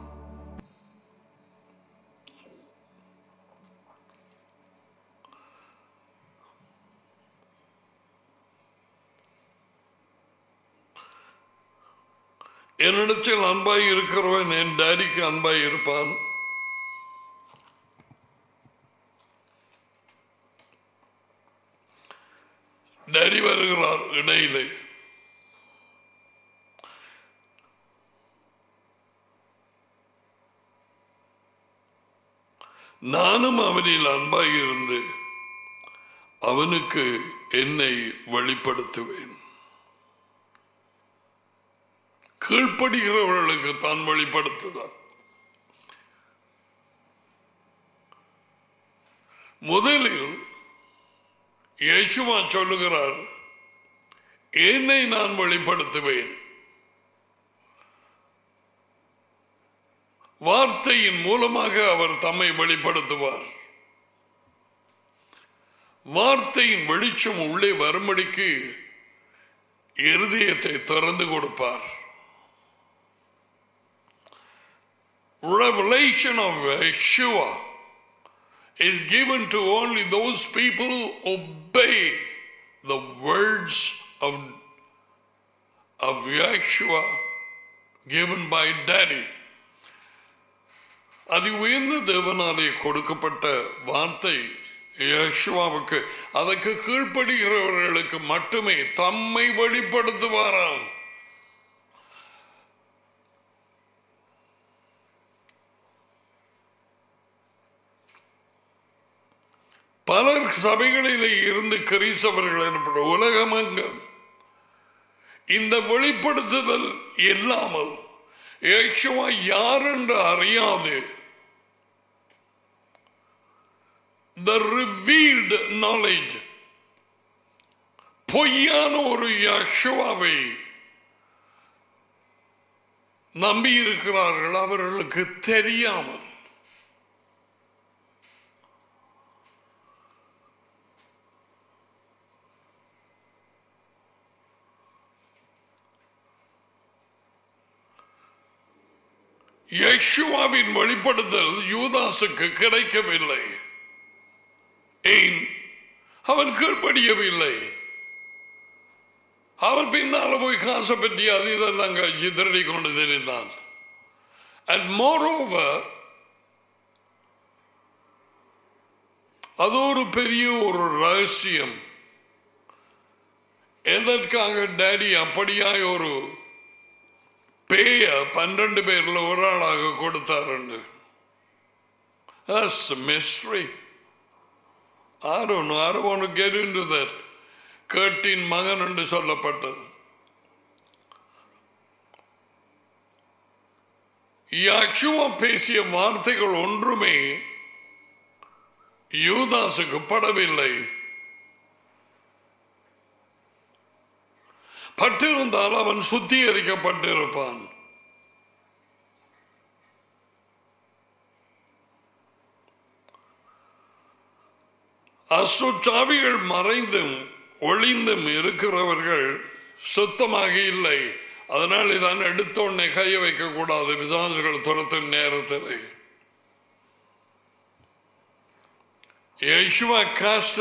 என்னிடத்தில் அன்பாய் இருக்கிறவன் என் டேடிக்கு அன்பாய் இருப்பான் டேடி வருகிறார் இடையிலே நானும் அவனில் அன்பாய் இருந்து அவனுக்கு என்னை வெளிப்படுத்துவேன் கீழ்ப்படுகிறவர்களுக்கு தான் வெளிப்படுத்துகிறார் முதலில் இயேசுவா சொல்லுகிறார் என்னை நான் வெளிப்படுத்துவேன் வார்த்தையின் மூலமாக அவர் தம்மை வெளிப்படுத்துவார் வார்த்தையின் வெளிச்சம் உள்ளே வரும்படிக்கு இருதயத்தை திறந்து கொடுப்பார் revelation of Yeshua is given to only those people who obey the words of, of Yeshua given by Daddy. அது உயர்ந்த தேவனாலே கொடுக்கப்பட்ட வார்த்தை யேசுவாவுக்கு அதற்கு கீழ்ப்படுகிறவர்களுக்கு மட்டுமே தம்மை வெளிப்படுத்துவாராம் பலர் சபைகளிலே இருந்து கிறிஸ்தவர்கள் எனப்படும் உலகமெங்கும் இந்த வெளிப்படுத்துதல் இல்லாமல் ஏசுவா யார் என்று அறியாது the revealed knowledge பொய்யான ஒரு யக்ஷுவாவை நம்பி இருக்கிறார்கள் அவர்களுக்கு தெரியாமல் யக்ஷுவாவின் வெளிப்படுத்தல் யூதாசுக்கு கிடைக்கவில்லை ஏன் அவன் கீழ்ப்படியவில்லை அவன் பின்னால போய் காசை பற்றி அது இதெல்லாம் சித்திரடி கொண்டு தெரிந்தான் அண்ட் மோரோவர் அது ஒரு பெரிய ஒரு ரகசியம் எதற்காக டேடி அப்படியாய் ஒரு பேய பன்னெண்டு பேர்ல ஒரு ஆளாக கொடுத்தாருன்னு That's a mystery. I don't know. I don't want to get into that. கேட்டின் மகன் என்று சொல்லப்பட்டது யாக்ஷுவா பேசிய வார்த்தைகள் ஒன்றுமே யூதாசுக்கு படவில்லை பட்டிருந்தால் அவன் சுத்திகரிக்கப்பட்டிருப்பான் அசுச்சாவிகள் மறைந்தும் ஒளிந்தும் இருக்கிறவர்கள் சுத்தமாக இல்லை அதனால் இதான் எடுத்தோடனே கைய வைக்க கூடாது பிசாசுகள் துரத்தும் நேரத்தில் Yeshua cast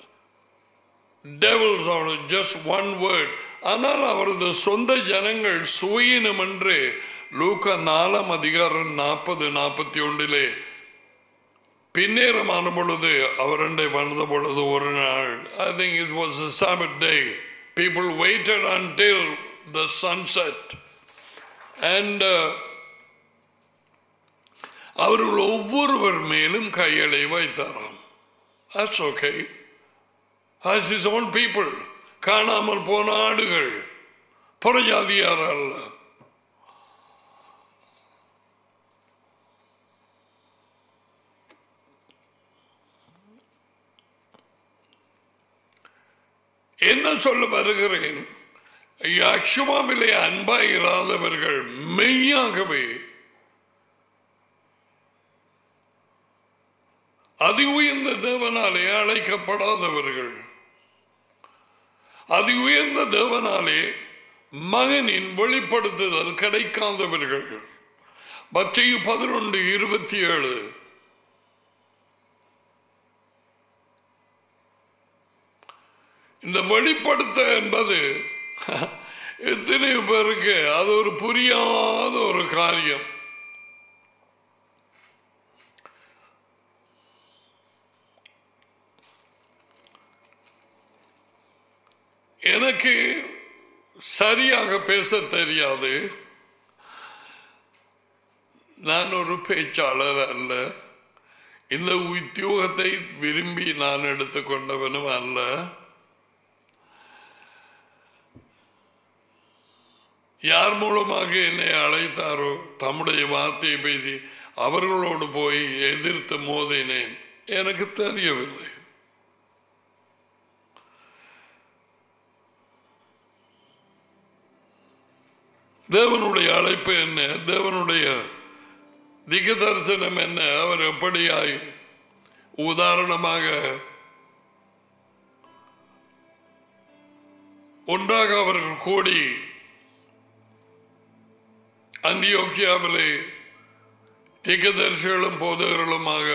devils on just one word. ஆனால் அவரது சொந்த ஜனங்கள் சுயினம் என்று லூக்கா நாலாம் அதிகாரம் நாற்பது நாற்பத்தி ஒன்றிலே பின்னேரமான பொழுது அவரண்டை வந்த பொழுது ஒரு நாள் I think it was Sabbath day people waited until the sunset and அவர்கள் ஒவ்வொருவர் மேலும் கையளை வைத்தாராம் That's okay. As his own people. காணாமல் போன ஆடுகள் புறஜாதியார் அல்ல என்ன சொல்ல வருகிறேன் யக்ஷுமாவிலே அன்பாய் இராதவர்கள் மெய்யாகவே அதி உயர்ந்த தேவனாலே அழைக்கப்படாதவர்கள் அதி உயர்ந்த தேவனாலே மகனின் வெளிப்படுத்துதல் கிடைக்காதவர்கள் மத்திய பதினொன்று இருபத்தி ஏழு இந்த வெளிப்படுத்த என்பது எத்தனை பேருக்கு அது ஒரு புரியாத ஒரு காரியம் எனக்கு சரியாக பேச தெரியாது நான் ஒரு பேச்சாளர் அல்ல இந்த உத்தியோகத்தை விரும்பி நான் எடுத்துக்கொண்டவனும் அல்ல யார் மூலமாக என்னை அழைத்தாரோ தம்முடைய வார்த்தையை பேசி அவர்களோடு போய் எதிர்த்து மோதினேன் எனக்கு தெரியவில்லை தேவனுடைய அழைப்பு என்ன தேவனுடைய திக தரிசனம் என்ன அவர் எப்படியாய் உதாரணமாக ஒன்றாக அவர்கள் கூடி அந்தியோக்கியாவிலே திகதர்சிகளும் போதகர்களுமாக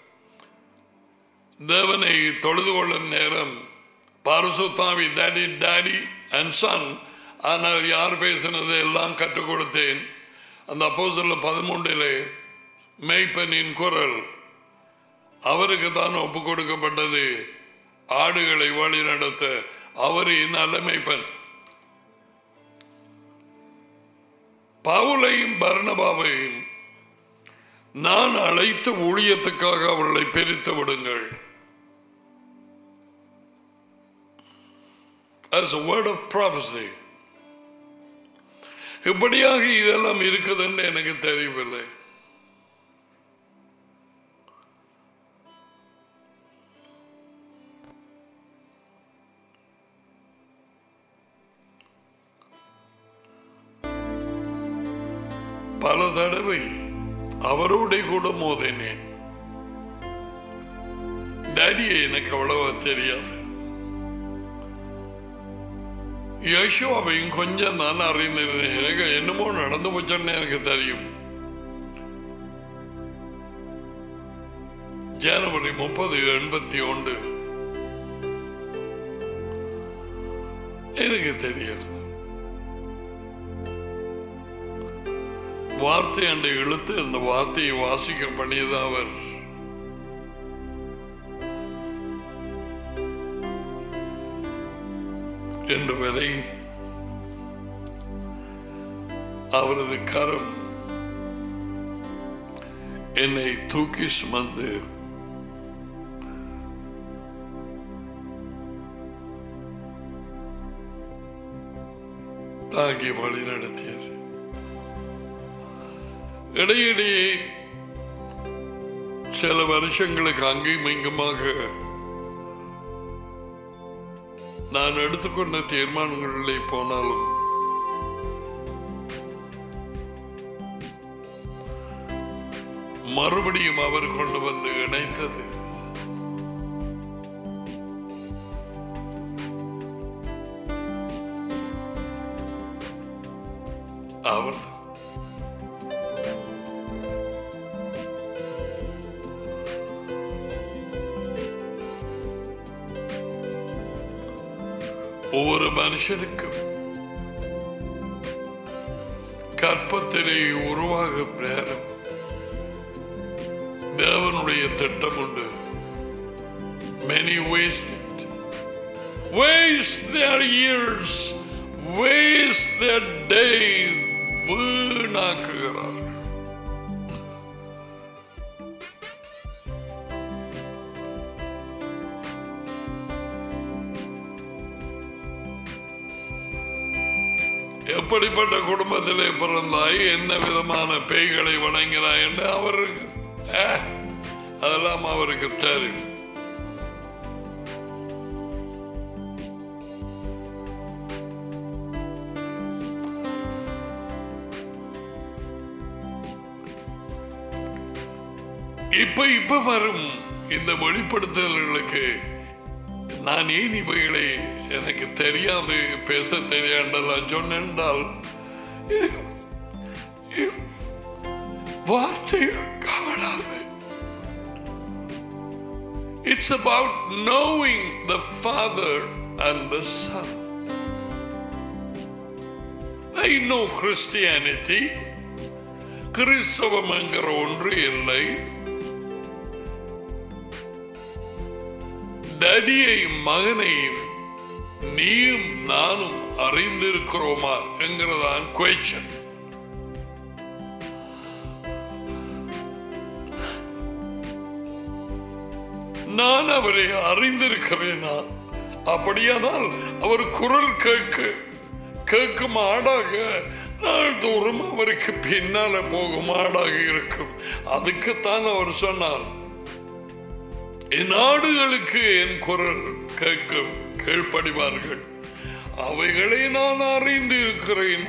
தேவனை தொழுது கொள்ளும் நேரம் பாரசுத்தாவி டாடி டாடி அண்ட் சன் ஆனால் யார் பேசினது எல்லாம் கற்றுக் கொடுத்தேன் அந்த அப்போ சொல்ல பதிமூன்றிலே மெய்ப்பனின் குரல் அவருக்கு தான் ஒப்பு கொடுக்கப்பட்டது ஆடுகளை வழி நடத்த அவர் நல்ல மெய்ப்பன் பவுலையும் பர்ணபாவையும் நான் அழைத்த ஊழியத்துக்காக அவர்களை பிரித்து விடுங்கள் as a word of prophecy இப்படியாக இதெல்லாம் இருக்குதுன்னு எனக்கு தெரியவில்லை பல தடவை அவரோட கூட மோதினேன் டேடியை எனக்கு அவ்வளவா தெரியாது யேசுவாவையும் கொஞ்சம் நான் அறிந்திருந்தேன் எனக்கு என்னமோ நடந்து போச்சோன்னு எனக்கு தெரியும் ஜனவரி முப்பது எண்பத்தி ஒன்று எனக்கு தெரியாது வார்த்தை அண்டை இழுத்து அந்த வார்த்தையை வாசிக்க பண்ணியது அவர் என்று வரை அவரது கரம் என்னை தூக்கி சுமந்து தாங்கி வழி நடத்தியது இடையிடையே சில வருஷங்களுக்கு அங்கேயும் இங்குமாக நான் எடுத்துக்கொண்ட தீர்மானங்களிலே போனாலும் மறுபடியும் அவர் கொண்டு வந்து இணைத்தது அவர் ஒவ்வொரு மனுஷனுக்கும் கற்பத்திலே உருவாகும் நேரம் தேவனுடைய திட்டம் உண்டு many waste it waste their years waste their days வீணாக்குகிறார்கள் எப்படிப்பட்ட குடும்பத்திலே பிறந்தாய் என்ன விதமான பேய்களை வணங்கினாய் என்று அவருக்கு ஆ, அதெல்லாம் அவருக்கு தெரியும் இப்ப இப்ப வரும் இந்த வெளிப்படுத்தல்களுக்கு நான் ஏன் இவைகளை எனக்கு தெரியாது பேச தெரியாண்டெல்லாம் சொன்னால் வார்த்தைகள் காணாது it's about knowing the father and the son I know Christianity கிறிஸ்தவம் என்கிற ஒன்று இல்லை டடியையும் மகனையும் நீயும் நானும் அறிந்திருக்கிறோமா என்கிறதான் கொய்ச்சன் நான் அவரை அறிந்திருக்கிறேனா அப்படியானால் அவர் குரல் கேட்க கேட்கும் ஆடாக நாள்தோறும் அவருக்கு பின்னால போகும் ஆடாக இருக்கும் அதுக்குத்தான் அவர் சொன்னார் என் ஆடுகளுக்கு என் குரல் கேட்கும் கீழ்ப்படிவார்கள் அவைகளை நான் அறிந்து இருக்கிறேன்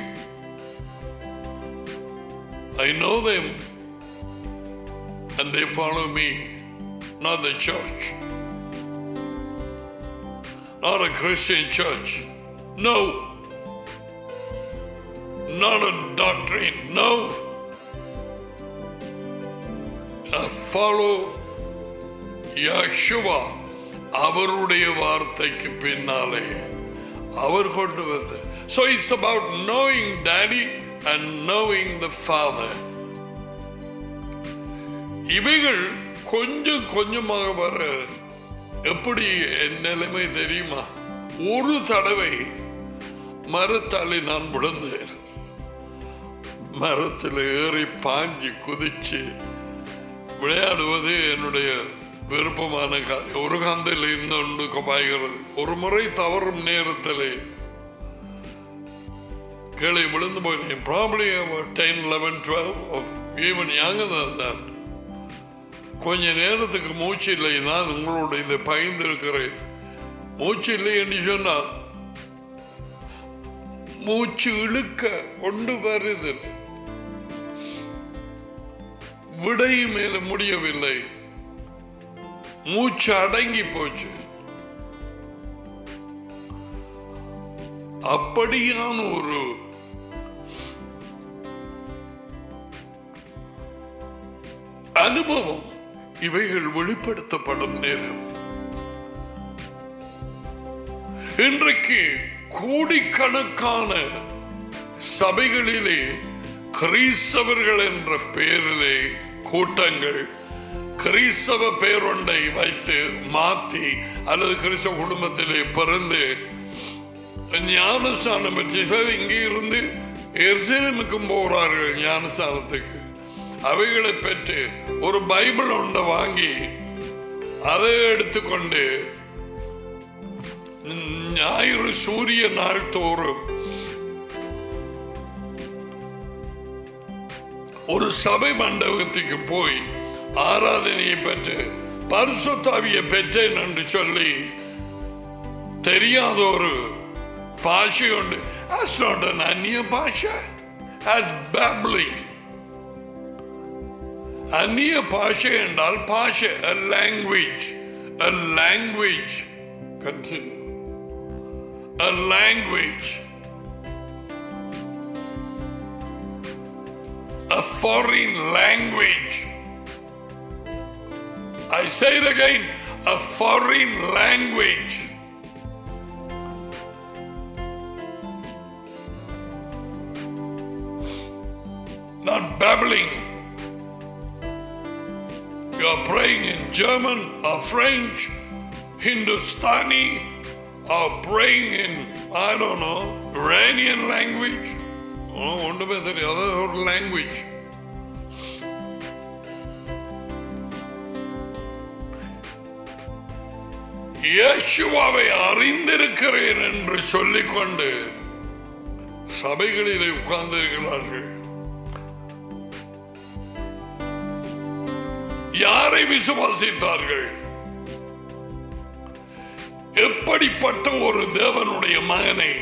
I know them and they follow me, not the church, not a Christian church. No, not a doctrine. No, I follow யக்ஷுவா அவருடைய வார்த்தைக்கு பின்னாலே அவர் கொண்டு வந்து So it's about knowing daddy and knowing the father. இவைகள் கொஞ்சம் கொஞ்சமாக வர எப்படி என் நிலைமை தெரியுமா ஒரு தடவை மரத்தாலே நான் விழுந்தேன் மரத்தில் ஏறி பாஞ்சி குதிச்சு விளையாடுவது என்னுடைய விருப்பமான காரியம் ஒரு காந்தில் இன்னொன்று பாய்கிறது ஒரு முறை தவறும் நேரத்திலே கீழே விழுந்து போயினேன் probably ten eleven twelve even யாங்க தான் கொஞ்ச நேரத்துக்கு மூச்சு இல்லை நான் உங்களோட இதை பயந்து இருக்கிறேன் மூச்சு இல்லை என்று சொன்னால் மூச்சு இழுக்க ஒன்று வருது விடை மேல முடியவில்லை மூச்சு அடங்கி போச்சு அப்படியான ஒரு அனுபவம் இவைகள் வெளிப்படுத்தப்படும் நேரம் இன்றைக்கு கோடிக்கணக்கான சபைகளிலே கிறிஸ்தவர்கள் என்ற பெயரிலே கூட்டங்கள் கிறிஸ்தவ பேரொண்டை வைத்து மாத்தி அல்லது கிறிஸ்தவ குடும்பத்திலே பிறந்து ஞானஸ்தானம் பெற்று சிலர் இங்கே இருந்து எர்சனமுக்கும் போகிறார்கள் ஞானஸ்தானத்துக்கு அவைகளை பெற்று ஒரு பைபிள் ஒன்றை வாங்கி அதை எடுத்துக்கொண்டு ஞாயிறு சூரிய நாள் தோறும் ஒரு சபை மண்டபத்துக்கு போய் ஆராதனையை பெற்று பரிசுத்தாவியை பெற்றேன் என்று சொல்லி தெரியாத ஒரு பாஷை உண்டு That's not an அந்நிய பாஷை That's babbling அந்நிய பாஷை என்றால் பாஷை a language a language continue a language a foreign language I say it again a foreign language not babbling. You are praying in German or French, Hindustani, or praying in, I don't know, Iranian language. Oh, ஒன்றுமே தெரியாத ஒரு language இயேசுவாவை அறிந்திருக்கிறேன் என்று சொல்லிக்கொண்டு சபைகளிலே உட்கார்ந்திருக்கிறார்கள் யாரை விசுவாசித்தார்கள் எப்படிப்பட்ட ஒரு தேவனுடைய மகனை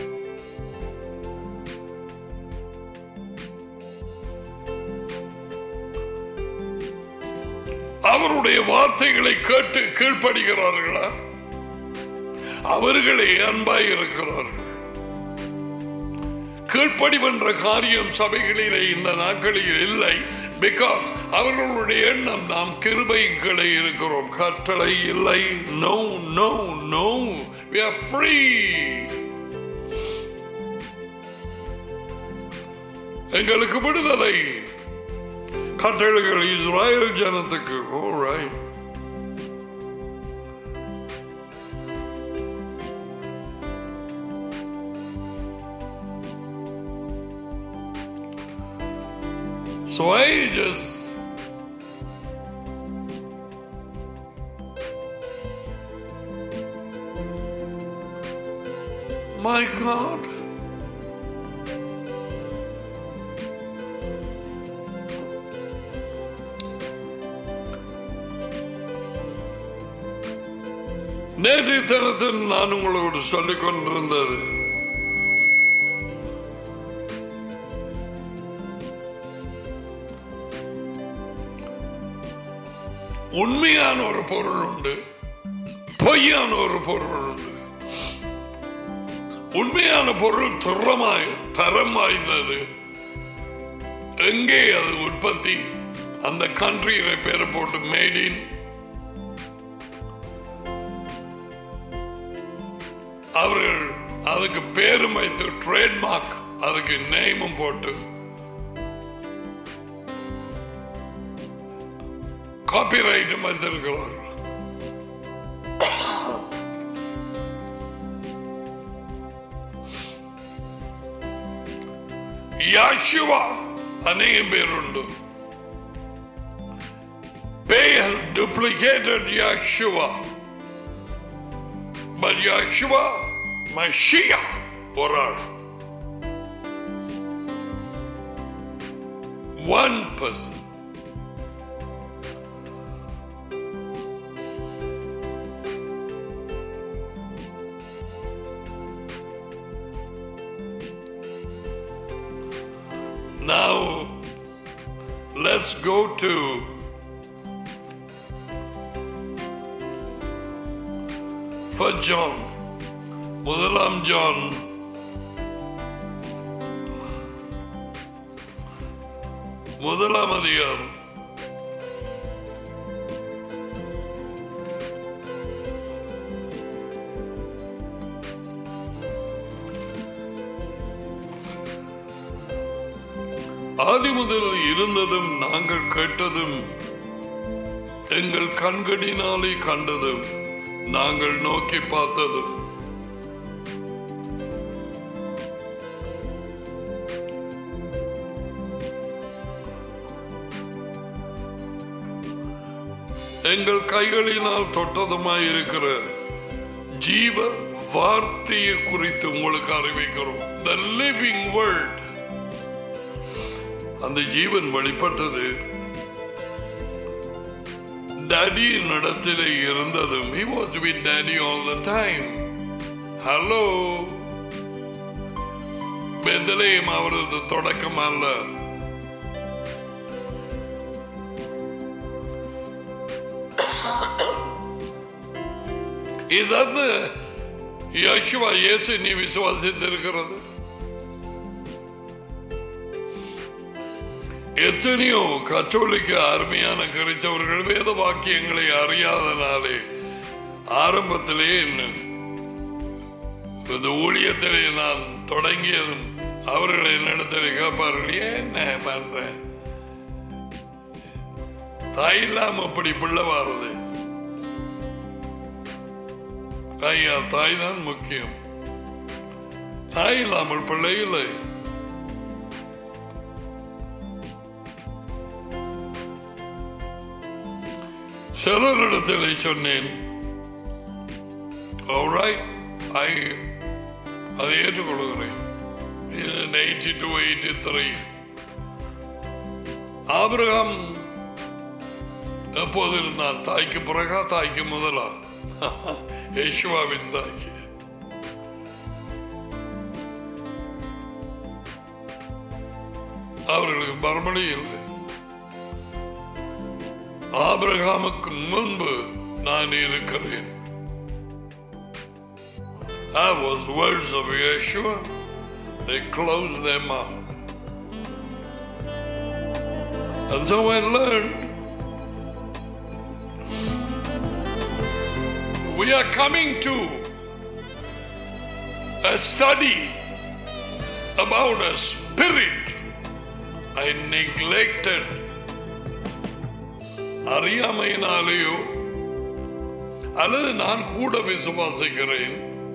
அவருடைய வார்த்தைகளை கேட்டு கீழ்ப்படுகிறார்களா அவர்களே அன்பாய் இருக்கிறார்கள் கீழ்ப்படிவென்ற காரியம் சபைகளிலே இந்த நாட்களில் இல்லை பிகாஸ் அவர்களுடைய எண்ணம் நாம் கிருபைகளை இருக்கிறோம் கட்டளை இல்லை no no no we are free எங்களுக்கு விடுதலை கட்டளைகள் இஸ்ராயல் ஜனத்துக்கு all right So I just my God. நேற்றைய தினத்தில் நான் உங்களோடு சொல்லிக் கொண்டிருந்தது உண்மையான ஒரு பொருள் உண்டு பொய்யான ஒரு பொருள் உண்டு உண்மையான பொருள் துறமாய் தரம் வாய்ந்தது எங்கே அது உற்பத்தி அந்த கண்ட்ரியில பேரை போட்டு மேட் இன் அவர்கள் அதுக்கு பேரும் வைத்து ட்ரேட்மார்க் அதுக்கு நேமும் போட்டு காப்பிரைட்டும் வைத்திருக்கிறார்கள் யாஷுவா அநேகம் பேர் உண்டு பே have duplicated Yeshua. But Yeshua, Mashiach, ஒரு ஆள் one person. Now, let's go to First John. முதலாம் ஜான் முதலாம் அதிகாரம் ஆதி முதல் இருந்ததும் நாங்கள் கேட்டதும் எங்கள் கண்களினாலே கண்டதும் நாங்கள் நோக்கி பார்த்ததும் எங்கள் கைகளினால் தொட்டதுமாயிருக்கிற ஜீவ வார்த்தையை குறித்து உங்களுக்கு அறிவிக்கிறோம் த லிவிங் வேர்ல்ட் அந்த ஜீவன் வெளிப்பட்டது டேடியின் இடத்திலே இருந்ததும் he was with daddy all the time hello பெந்தலேயும் அவரது தொடக்கம் அல்ல இதாவது யேசுவா இயேசு நீ விசுவாசித்திருக்கிறது எத்தனையோ கத்தோலிக்க அருமையான கிறிஸ்தவர்கள் வேத வாக்கியங்களை அறியாதனாலே ஆரம்பத்திலே என்ன- இந்த ஊழியத்திலே நான் தொடங்கியதும் அவர்கள் என்னிடத்தில் கேட்பார்கள் ஏன் என்ன பண்ற தாய் இல்லாம அப்படி பிள்ளை வாருது ஐயா தாய் தான் முக்கியம் தாய் இல்லாமல் பிள்ளை இல்லை சிலரிடத்தில் சொன்னேன் Alright, I அதை ஏற்றுக்கொள்கிறேன் eighty two eighty three Abraham எப்போது இருந்தான் தாய்க்கு பிறகா தாய்க்கு முதலா யேசுவாவின் தாய்க்கு அவர்களுக்கு மறுமொழி இல்லை ஆபிரகாமுக்கு முன்பு நான் இருக்கிறேன் That was words of Yeshua. They closed their mouth. And so I learned we are coming to a study about a spirit I neglected. அறியாமையினாலேயோ அல்லது நான் கூட விசுவாசிக்கிறேன்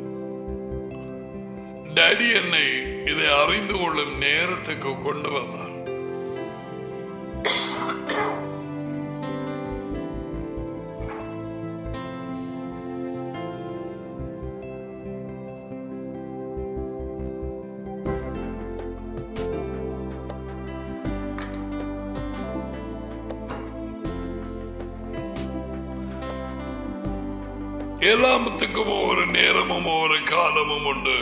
டேடி என்னை இதை அறிந்து கொள்ளும் நேரத்துக்கு கொண்டு வந்தார் எல்லாத்துக்கும் ஒவ்வொரு நேரமும் ஒவ்வொரு காலமும் உண்டு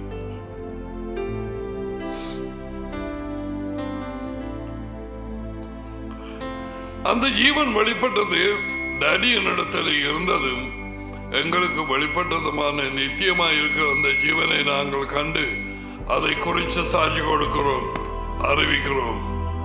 அந்த ஜீவன் வெளிப்பட்டது டேடியின் இடத்துல இருந்ததும் எங்களுக்கு வெளிப்பட்டதுமான நித்தியமாய் இருக்கிற அந்த ஜீவனை நாங்கள் கண்டு அதை குறித்து சாட்சி கொடுக்கிறோம் அறிவிக்கிறோம்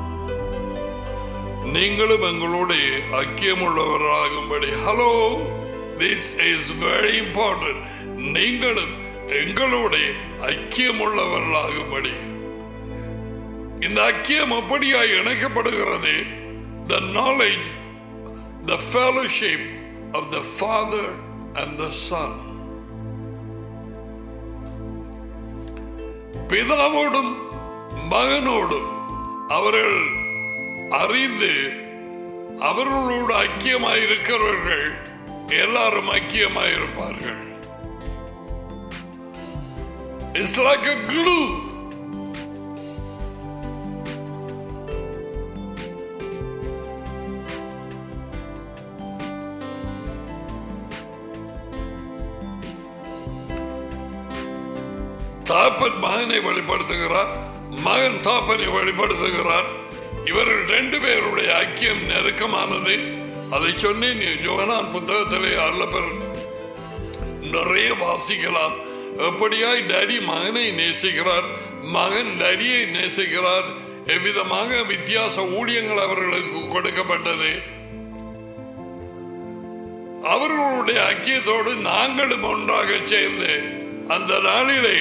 நீங்களும் எங்களுடைய ஐக்கியமுள்ளவராகும்படி hello this is very important நீங்களும் எங்களுடைய ஐக்கியமுள்ளவர்களாகும்படி இந்த ஐக்கியம் அப்படியாய் இணைக்கப்படுகிறது the knowledge the fellowship of the father and the son பிதாவோடும் மகனோடும் அவர்கள் அறிந்து அவர்களோடு ஐக்கியமாயிருக்கிறவர்கள் எல்லாரும் ஐக்கியமாயிருப்பார்கள் It's like a glue. தாப்பன் மகனை வெளிப்படுத்துகிறார் மகன் தாப்பனை வெளிப்படுத்துகிறார் இவர்கள் ரெண்டு பேருடைய ஐக்கியம் நெருக்கமானது அதை சொன்னேன் ஜோகனான் புத்தகத்திலே அல்லப்பர் நிறைய வாசிக்கலாம் எப்படியாய் டேடி மகனை நேசிக்கிறார் மகன் டேடியை நேசிக்கிறார் எவ்விதமாக வித்தியாச ஊழியங்கள் அவர்களுக்கு கொடுக்கப்பட்டது அவர்களுடைய ஐக்கியத்தோடு நாங்களும் ஒன்றாக சேர்ந்து அந்த நாளிலே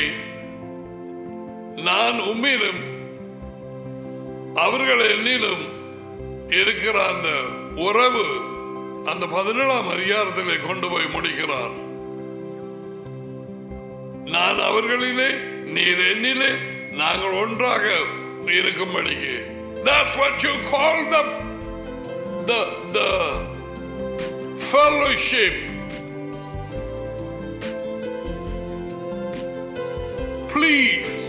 நான் உண்மையிலும் அவர்கள் என்னிலும் இருக்கிற அந்த உறவு அந்த பதினேழாம் அதிகாரத்திலே கொண்டு போய் முடிக்கிறார் நான் அவர்களிலே நீர் என்னிலே நாங்கள் ஒன்றாக இருக்கும்படிக்கு That's what you call the the the fellowship. Please.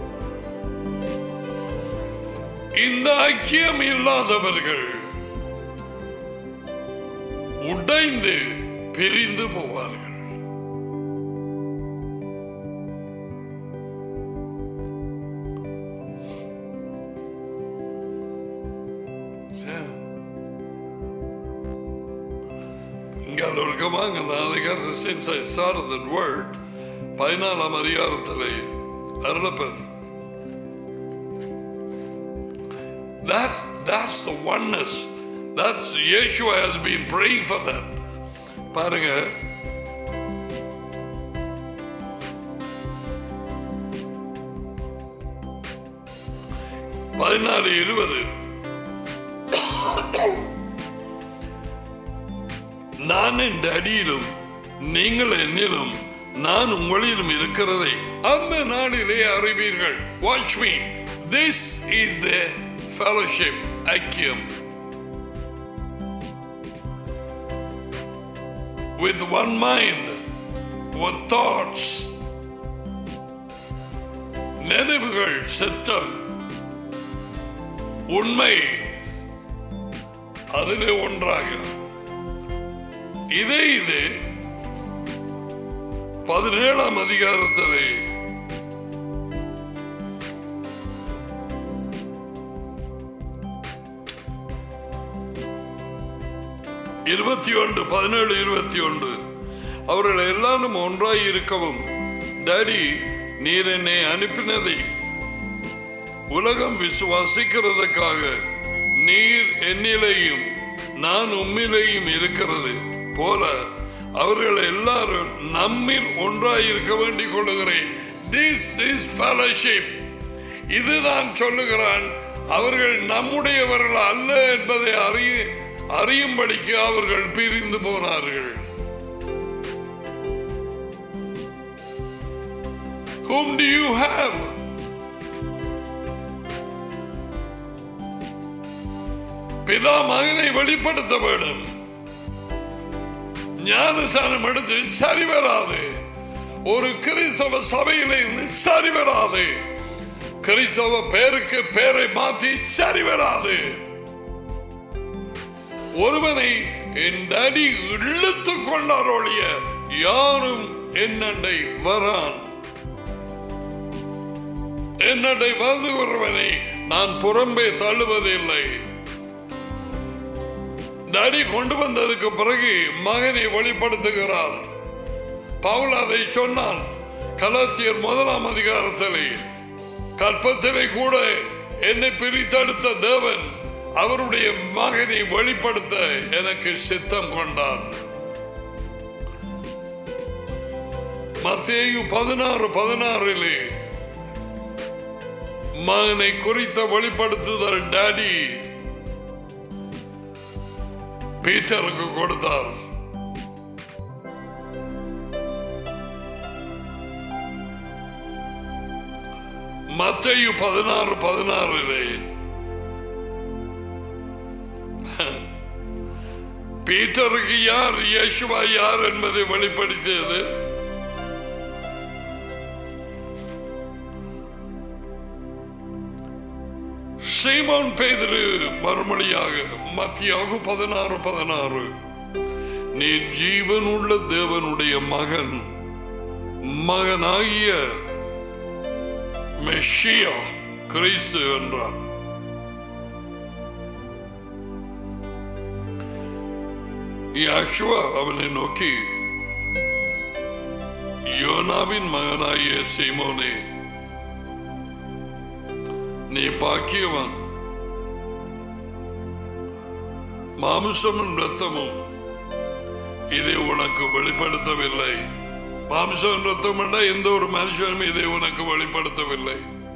இந்த ஐக்கியம் இல்லாதவர்கள் உடைந்து பிரிந்து போவார்கள் இங்க அது ஒரு கமாங்க நாளைக்கு since I started that word பதினாலாம் அதிகாரத்திலே அருளப்பர் That's that's the oneness. That's Yeshua has been praying for that. பாருங்க பதினாறு இருபது நான் என் அடியிலும் நீங்கள் என்னிலும் நான் உங்களிலும் இருக்கிறதை அந்த நாளிலே அறிவீர்கள் watch me this is the fellowship ஐக்கியம் with one mind, one thoughts, நினைவுகள் சித்தம் உண்மை அதிலே ஒன்றாக இதே இது பதினேழாம் அதிகாரத்திலே இருபத்தி ஒன்று பதினேழு இருபத்தி ஒன்று அவர்கள் எல்லாரும் ஒன்றாய் இருக்கவும் டாடி நீர் என்னை அனுப்பினதை உலகம் விசுவாசிக்கிறதுக்காக நீர் என்னிலேயும் நான் உம்மிலேயும் இருக்கிறது போல அவர்கள் எல்லாரும் நம்மில் ஒன்றாய் இருக்க வேண்டிக் கொள்ளுகிறேன் திஸ் இஸ் ஃபெலோஷிப் இதுதான் சொல்லுகிறான் அவர்கள் நம்முடையவர்கள் அல்ல என்பதை அறிய அறியும்படிக்கு அவர்கள் பிரிந்து போனார்கள் Whom do you have? பிதா மகனை வெளிப்படுத்த வேண்டும் ஞானசானம் எடுத்து சரி வராது ஒரு கிறிஸ்தவ சபையில இருந்து சரி வராது கிறிஸ்தவ பேருக்கு பேரை மாற்றி சரி வராது ஒருவனை என் அடி இழுத்து கொண்டாரோழிய யாரும் என்னண்டை வரான் என்னடை வந்து ஒருவனை நான் புறம்பே தள்ளுவதில்லை நடி கொண்டு வந்ததுக்கு பிறகு மகனை வெளிப்படுத்துகிறார் பவுல் அதை சொன்னான் கலாத்தியர் முதலாம் அதிகாரத்திலே கற்பத்திலே கூட என்னை பிரித்தெடுத்த தேவன் அவருடைய மகனை வெளிப்படுத்த எனக்கு சித்தம் கொண்டார் மத்தேயு பதினாறு பதினாறிலே மகனை குறித்த வெளிப்படுத்துதல் டாடி பீட்டருக்கு கொடுத்தார் மத்தையு பதினாறு பதினாறிலே பீட்டருக்கு யார் இயேசுவா யார் என்பதை வெளிப்படுத்தியது சீமோன் பேதிரு மறுமொழியாக மத்தியாக பதினாறு பதினாறு நீ ஜீவனுள்ள தேவனுடைய மகன் மகனாகிய மெஷியா கிறிஸ்து என்றான் யாஷுவா அவனை நோக்கி யோனாவின் மகனாகிய சீமோனே நீ பாக்கியவன் மாமிசமும் ரத்தமும் இதை உனக்கு வெளிப்படுத்தவில்லை மாமிசம் ரத்தம் எந்த ஒரு மனுஷனும் இதை உனக்கு வெளிப்படுத்தவில்லை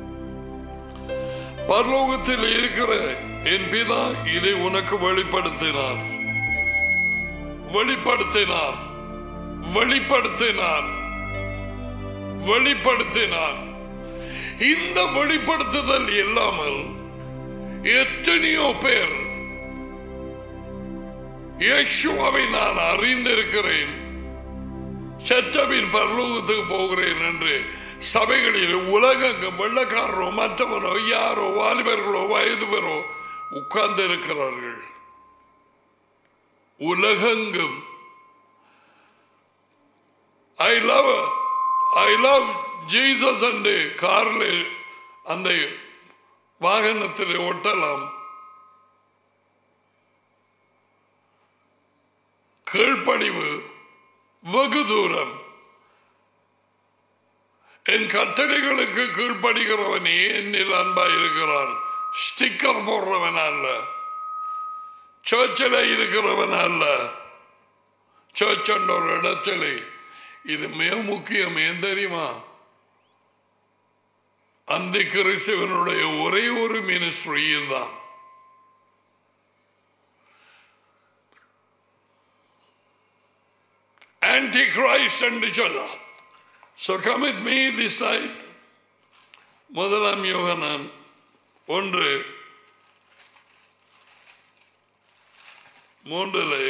பரலோகத்தில் இருக்கிற என் பிதா இதை உனக்கு வெளிப்படுத்தினார் வெளிப்படுத்தினார் வெளிப்படுத்தினார் வெளிப்படுத்தினார் இந்த வெளிப்படுத்துதல் இல்லாமல் எத்தனையோ பேர் இயேசுவை நான் அறிந்திருக்கிறேன் செத்தபின் பரலோகத்துக்கு போகிறேன் என்று சபைகளில் உலக வெள்ளக்காரரோ மற்றவனோ யாரோ வாலிபர்களோ வயது பெறோ உட்கார்ந்து இருக்கிறார்கள் உலகெங்கும் I love I love Jesus and காரில் அந்த வாகனத்தில் ஒட்டலாம் கீழ்ப்படிவு வெகு தூரம் என் கட்டளைகளுக்கு கீழ்ப்படுகிறவனே என்னில் அன்பாயிருக்கிறான் ஸ்டிக்கர் போடுறவன் அல்ல சர்ச்சில் இருக்கிறவன் அல்ல சர்ச் என்ற ஒரு இடத்துல இது மிக முக்கியம் ஏன் தெரியுமா அந்த கிறிஸ்துவனுடைய ஒரே ஒரு மினிஸ்ட்ரி இதுதான் ஆன்டி கிரைஸ்ட் என்று சொன்னார் So come with me this side. முதலாம் யோகனான் ஒன்று மூன்றிலே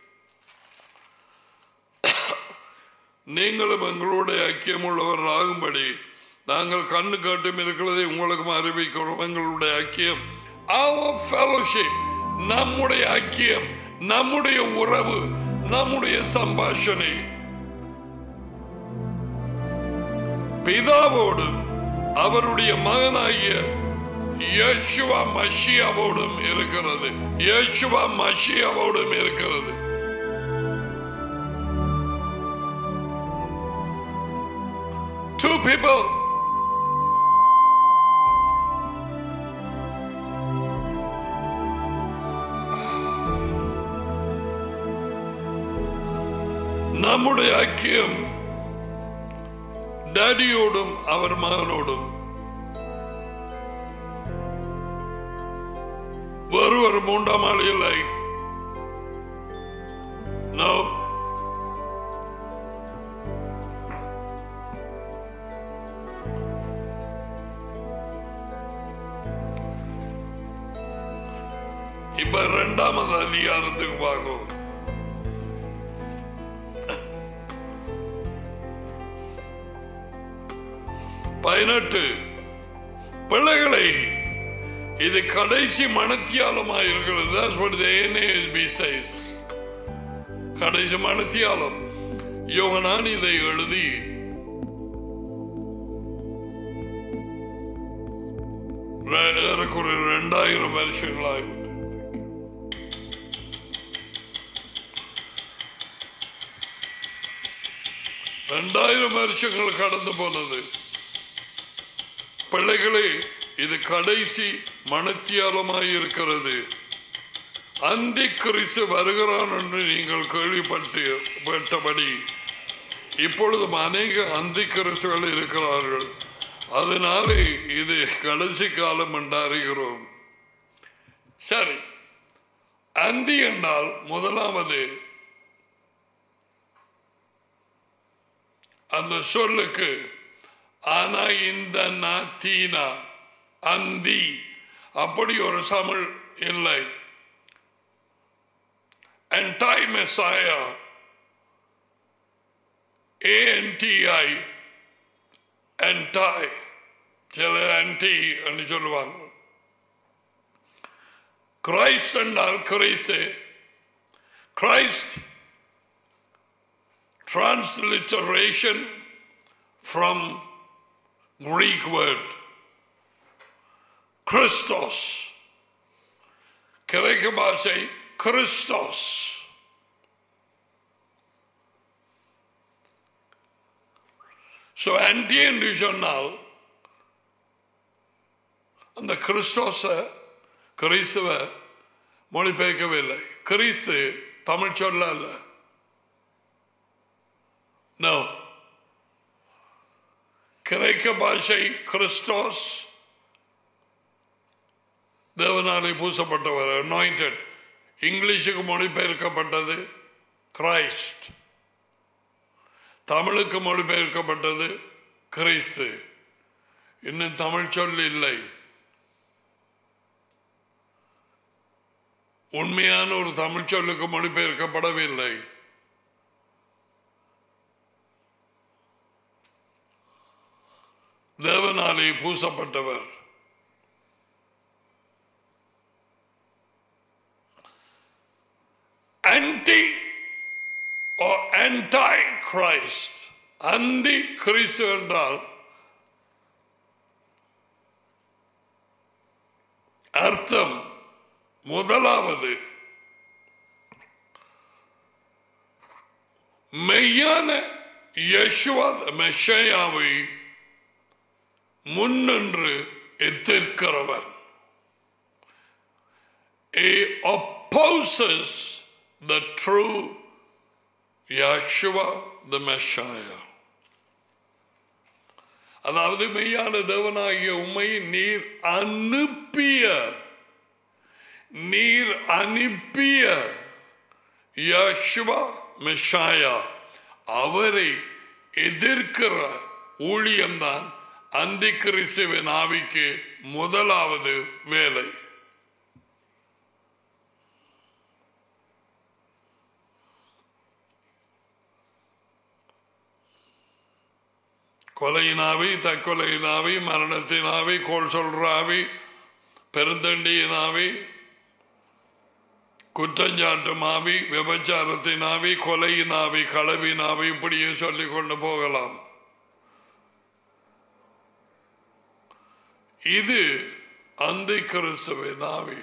நீங்களும் எங்களுடைய ஐக்கியம் உள்ளவர் ஆகும்படி நாங்கள் கண்ணு காட்டும் இருக்கிறதை உங்களுக்கும் அறிவிக்கிறோம் எங்களுடைய ஐக்கியம் our fellowship நம்முடைய ஐக்கியம் நம்முடைய உறவு நம்முடைய சம்பாஷணை பிதாவோடும் அவருடைய மகனாகிய யேசுவா மஷியாவோடும் இருக்கிறது யேசுவா மஷியாவோடும் இருக்கிறது Two people நம்முடைய ஐக்கியம் ഡാഡിയോടും അവർ മകനോടും വേറെ ഒരു മൂന്നാം ആളില്ലായി നോ இப்ப ரெண்டாமது அதிகாரத்துக்கு வாங்கும் பதினெட்டு பிள்ளைகளை இது கடைசி மனத்தியாலமாக இருக்கிறது That's what the NASB says. கடைசி மனத்தியாலம் யோகனான் இதை எழுதி ர- ஏறக்குறைய ரெண்டாயிரம் வருஷங்களாக ரெண்டாயிரம் வருஷங்கள் கடந்து போனது பிள்ளைகளே இது கடைசி மனத்தியாலமாய் இருக்கிறது அந்தி கிறிஸ்து வருகிறான் என்று நீங்கள் கேள்விப்பட்டு பட்டபடி இப்பொழுதும் அநேக அந்தி கிறிஸ்துகள் இருக்கிறார்கள் அதனாலே இது கடைசி காலம் என்று அறிகிறோம் சரி அந்தி என்றால் முதலாவது அந்த சொல்லுக்கு ஆனா இந்த நா தீனா அந்தி அப்படி ஒரு தமிழ் இல்லை anti-Messiah, A-N-T-I, anti, சில anti என்று சொல்லுவாங்க கிரைஸ்ட் என்றால் கிறிஸ்து Christ transliteration from Greek word Christos. கிரேக்க பாஷை கிறிஸ்டோஸ் ஸோ ஆன்டி என்று சொன்னால் அந்த கிறிஸ்டோஸ கிறிஸ்துவ மொழிபெயர்க்கவில்லை கிறிஸ்து தமிழ் சொல்ல அல்ல No. கிரேக்க பாஷை கிறிஸ்டோஸ் தேவனாலே பூசப்பட்டவர் அனாயிண்டட் இங்கிலீஷுக்கு மொழிபெயர்க்கப்பட்டது கிரைஸ்ட் தமிழுக்கு மொழிபெயர்க்கப்பட்டது கிறிஸ்து இன்னும் தமிழ் சொல் இல்லை உண்மையான ஒரு தமிழ் சொல்லுக்கு மொழிபெயர்க்கப்படவில்லை தேவனாலே பூசப்பட்டவர் anti or anti-Christ அந்தி கிறிஸ்து என்றால் அர்த்தம் முதலாவது மெய்யான யசுவா மெஷையாவை முன்னின்று எதிர்க்கிறவர் He opposes the true Yeshua the Messiah. அதாவது மெய்யான தேவனாகிய உண்மை நீர் அனுப்பிய நீர் அனுப்பிய யசுவா மெஷாயா அவரை எதிர்க்கிற ஊழியம்தான் அந்தி கிறிஸ்துவின் ஆவிக்கு முதலாவது வேலை கொலையினாவி தற்கொலையினாவி மரணத்தினாவி கோல் சொல்றாவி பெருந்தண்டியினாவி குற்றஞ்சாட்டுமாவி விபச்சாரத்தினாவி கொலையினாவி களவினாவி இப்படியே சொல்லிக் கொண்டு போகலாம் இது அந்த கிறிஸ்துவின் ஆவி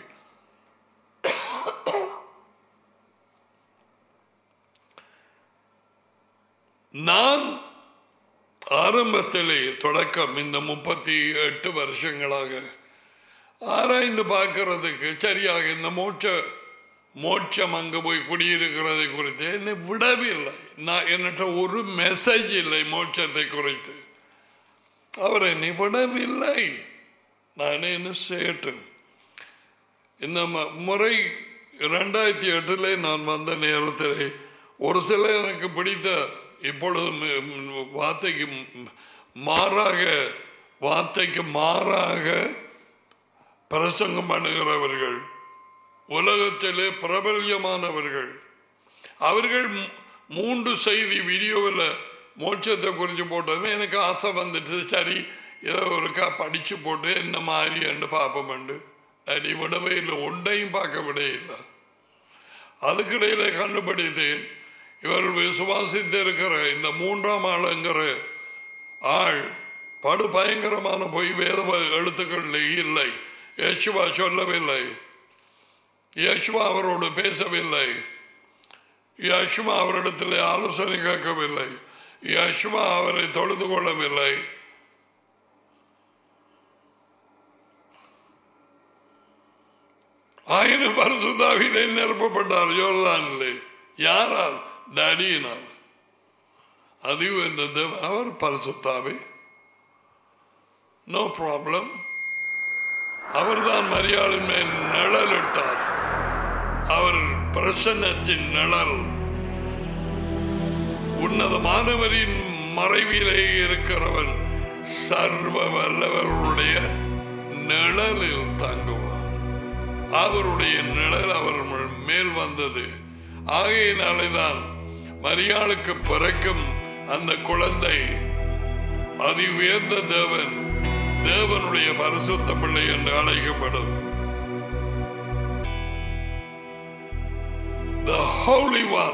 நான் ஆரம்பத்திலே தொடக்கம் இந்த முப்பத்தி எட்டு வருஷங்களாக ஆராய்ந்து பார்க்கறதுக்கு சரியாக இந்த மோட்ச மோட்சம் அங்கு போய் குடியிருக்கிறது குறித்து என்னை விடவில்லை நான் என்னட்ட ஒரு மெசேஜ் இல்லை மோட்சத்தை குறித்து அவர் என்னை விடவில்லை நான் என்ன செய்யட்டும் இந்த ம- முறை இரண்டாயிரத்தி எட்டில் நான் வந்த நேரத்தில் ஒரு சில எனக்கு பிடித்த இப்பொழுது ம- ம், வார்த்தைக்கு ம், மாறாக வார்த்தைக்கு மாறாக பிரசங்கம் பண்ணுகிறவர்கள் உலகத்திலே பிரபல்யமானவர்கள் அவர்கள் மூ- மூன்று செய்தி வீடியோவில் மோட்சத்தை குறித்து போட்டது எனக்கு ஆசை வந்துட்டு சரி ஏதோ ஒருக்கா படிச்சு போட்டு என்ன மாதிரி என்று பார்ப்போம்ண்டு அடி விடவே இல்லை ஒன்றையும் பார்க்க விடவே இல்லை அதுக்கிடையில கண்டுபிடித்தேன் இவர்கள் விசுவாசித்து இருக்கிற இந்த மூன்றாம் ஆளுங்கிற ஆள் படு பயங்கரமான பொய் வேத எழுத்துக்கள் இல்லை யேசுவா சொல்லவில்லை யேசுவா அவரோடு பேசவில்லை யேசுவா அவரிடத்தில் ஆலோசனை கேட்கவில்லை யேசுவா அவரை தொழுது கொள்ளவில்லை ஆயிரம் பரிசுத்தாவிலே நிரப்பப்பட்டார் யோர்தானிலே யாரால் டடியினால் அதுவும் இந்த தேவ- அவர் பரிசுத்தாவே நோ ப்ராப்ளம் அவர்தான் மரியாளின் மேல் நிழலிட்டார் அவர் பிரசன்னத்தின் நிழல் உன்னதமானவரின் மறைவிலே இருக்கிறவன் சர்வ வல்லவருடைய நிழலில் தாங்குவார் அவருடைய நிழல் அவர் மேல் வந்தது ஆகையினாலேதான் மரியாளுக்கு பிறக்கும் அந்த குழந்தை அதி உயர்ந்த தேவன் தேவனுடைய பரிசுத்த பிள்ளை என்று அழைக்கப்படும் The Holy One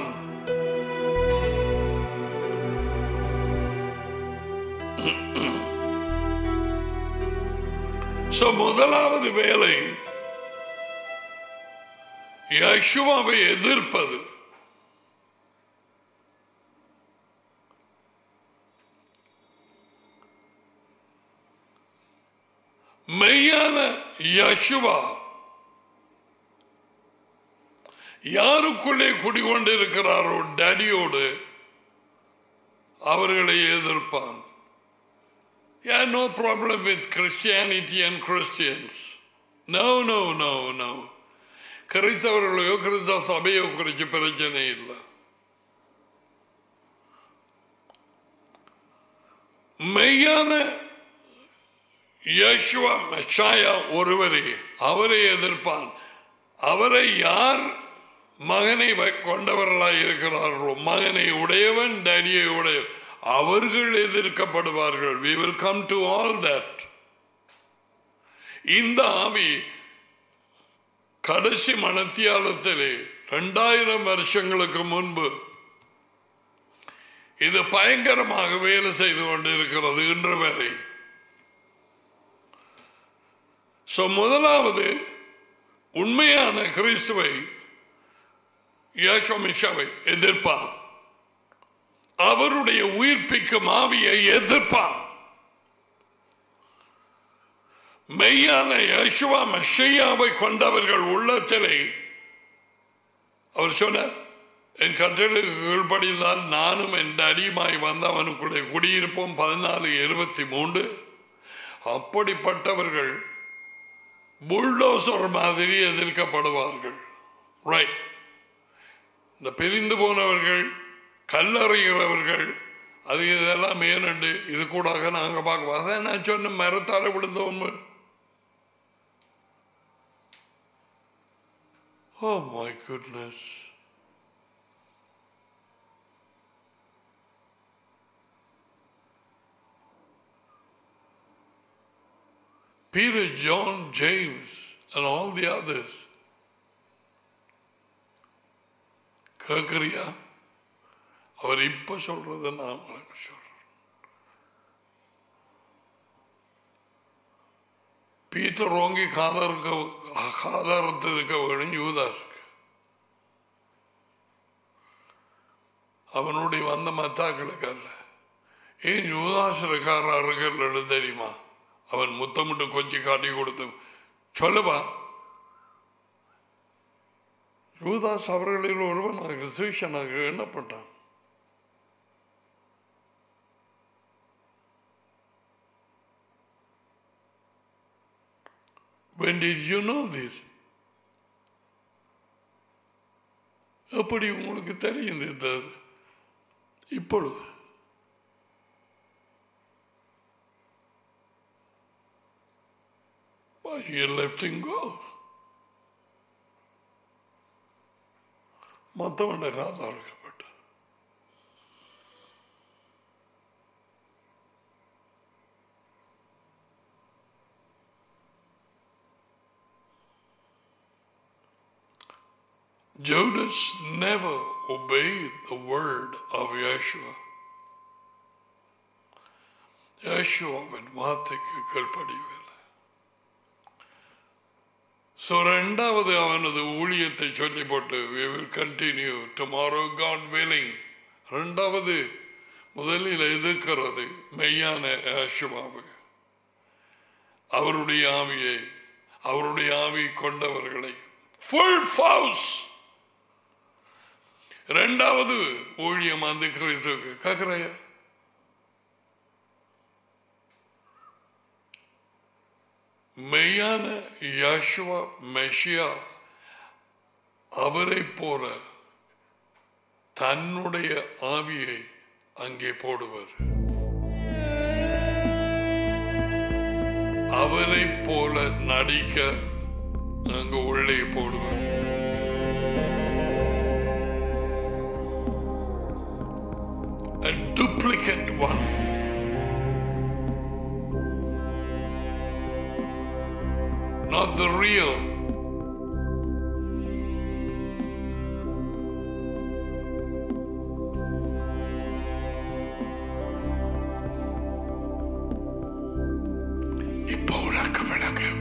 So, முதலாவது வேலை யசுவாவை எதிர்ப்பது மெய்யான யசுவா யாருக்குள்ளே குடிகொண்டிருக்கிறாரோ டேடியோடு அவர்களை எதிர்ப்பான் Yeah, no problem with Christianity and Christians. No, no, no, no. கிறிஸ்தவர்களையோ கிறிஸ்தவ சபையோ குறித்து பிரச்சனை இல்லை மெய்யான யேசுவா மெஷாயா ஒருவரே அவரை எதிர்ப்பான் அவரை யார் மகனை வ- கொண்டவர்களாய் இருக்கிறார்களோ மகனை உடையவன் டேடியை உடையவன் அவர்கள் எதிர்க்கப்படுவார்கள் we will come to all that இந்த ஆவி கடைசி மனத்தியாலத்திலே இரண்டாயிரம் வருஷங்களுக்கு முன்பு இது பயங்கரமாக வேலை செய்து கொண்டிருக்கிறது இன்று வரை So, முதலாவது உண்மையான கிறிஸ்துவை யேசுமிஷாவை எதிர்ப்பான் அவருடைய உயிர்ப்பிக்கும் ஆவியை எதிர்ப்பான் மெய்யான யசுவா மெஷையாவை கொண்டவர்கள் உள்ளத்திலே அவர் சொன்னார் என் கட்டளைகள் படிதான் நானும் என் அடியுமாய் வந்த அவனுக்குள்ளே குடியிருப்போம் பதினாலு இருபத்தி மூன்று அப்படிப்பட்டவர்கள் புல்டோசர் மாதிரி எதிர்க்கப்படுவார்கள் ரைட் இந்த பிரிந்து போனவர்கள் கல்லறைகிறவர்கள் அது இதெல்லாம் ஏனண்டு இது கூடாக நாங்க பார்க்க அதான் நான் சொன்ன மரத்தால விழுந்தோம் oh my goodness Peter, John, James, and all the others. கேட்குறியா அவர் இப்ப சொல்றத நான் உனக்கு சொல்றேன் பீட்டர் ஓங்கி காதறுக்க காதாரத்துக்க வேணும் யூதாஸுக்கு அவனுடைய வந்த மத்தாக்களுக்கு அல்ல ஏன் யூதாஸ் இருக்காரு தெரியுமா அவன் முத்தமிட்டு கொஞ்சி காட்டி கொடுத்து சொல்லுவா யூதாஸ் அவர்களில் ஒருவனாக சுவிஷனாக எண்ணப்பட்டான் When did you know this? எப்படி உங்களுக்கு தெரியும் இது இப்பொழுது Why you left him go? மற்றவண்ட காதாழ்க்கப்பட்டு Judas never obeyed the word of Yeshua. யேசுவின் வார்த்தைக்கு கீழ்ப்படியவில்லை ஸோ ரெண்டாவது அவனது ஊழியத்தை சொல்லி போட்டு we will continue tomorrow God willing ரெண்டாவது முதலில் எதிர்க்கிறது மெய்யான யேசுவாவு அவருடைய ஆவியை அவருடைய ஆவி கொண்டவர்களை ஃபுல் ஃபவுஸ் ரெண்டாவது ஊழியம் அந்த கிறிஸ்துக்கு கேட்குறையா மெய்யான யஷ்வா மெஷியா அவரை போல தன்னுடைய ஆவியை அங்கே போடுவது அவரை போல நடிக்க அங்கு உள்ளே போடுவது not the real. இப்போ உனக்கு விளங்கும்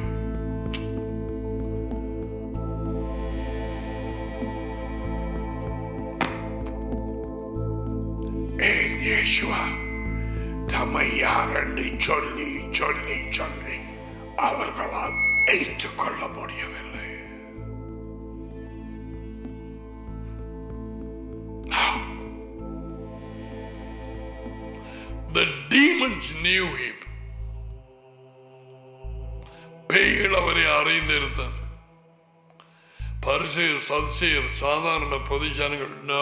ஏன் இயேசுவா தம்மை யார் என்று சொல்லி சொல்லி சொல்லி அவர்களால் ஏற்றுக்கொள்ள முடியவில்லை Now, The demons knew him. பேய்கள் அவரை அறிந்திருந்தது பரிசெயர் சதிசெயர் சாதாரண பொதுஜனங்கள் நோ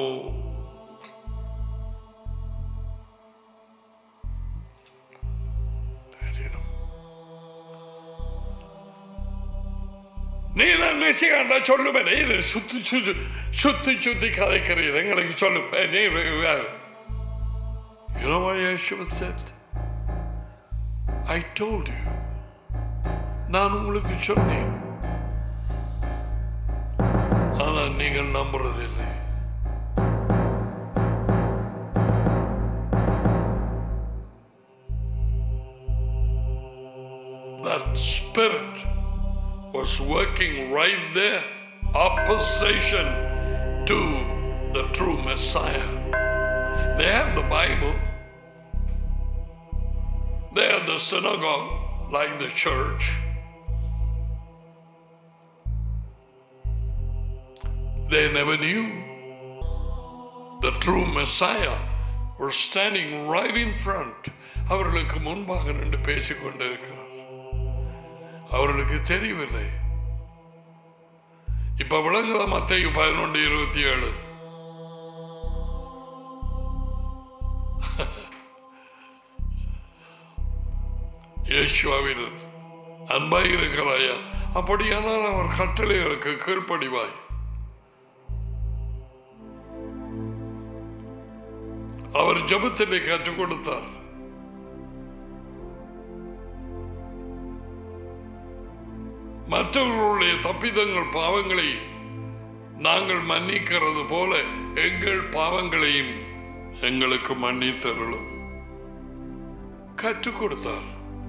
நீ நான் மெசிகாண்டா சொல்லுவேன் நீ சுத்தி சுத்தி சுத்தி சுத்தி கதைக்கிறீர் எங்களுக்கு சொல்லுவேன் நீ You know what Yeshua said? I told you. நான் உங்களுக்கு சொன்னேன் ஆனா நீங்கள் நம்புறதில்லை That spirit was working right there, opposition to the true Messiah. They have the Bible. They have the synagogue, like the church. They never knew the true Messiah was standing right in front. அவர்களுக்கு முன்பாக நின்று பேசிக் கொண்டிருக்கிறார் அவர்களுக்கு தெரியவில்லை இப்ப விளங்குதா மத்திய பதினொன்று இருபத்தி ஏழு இயேசுவாவில் அன்பாய் இருக்கிறாயா அப்படியானால் அவர் கட்டளைகளுக்கு கீழ்ப்படிவாய் அவர் ஜபத்திலே கற்றுக் கொடுத்தார் மற்றவர்களுடைய தப்பிதங்கள் பாவங்களை நாங்கள் மன்னிக்கிறது போல எங்கள் பாவங்களையும் எங்களுக்கு மன்னித்தருளும் கற்றுக் கொடுத்தார்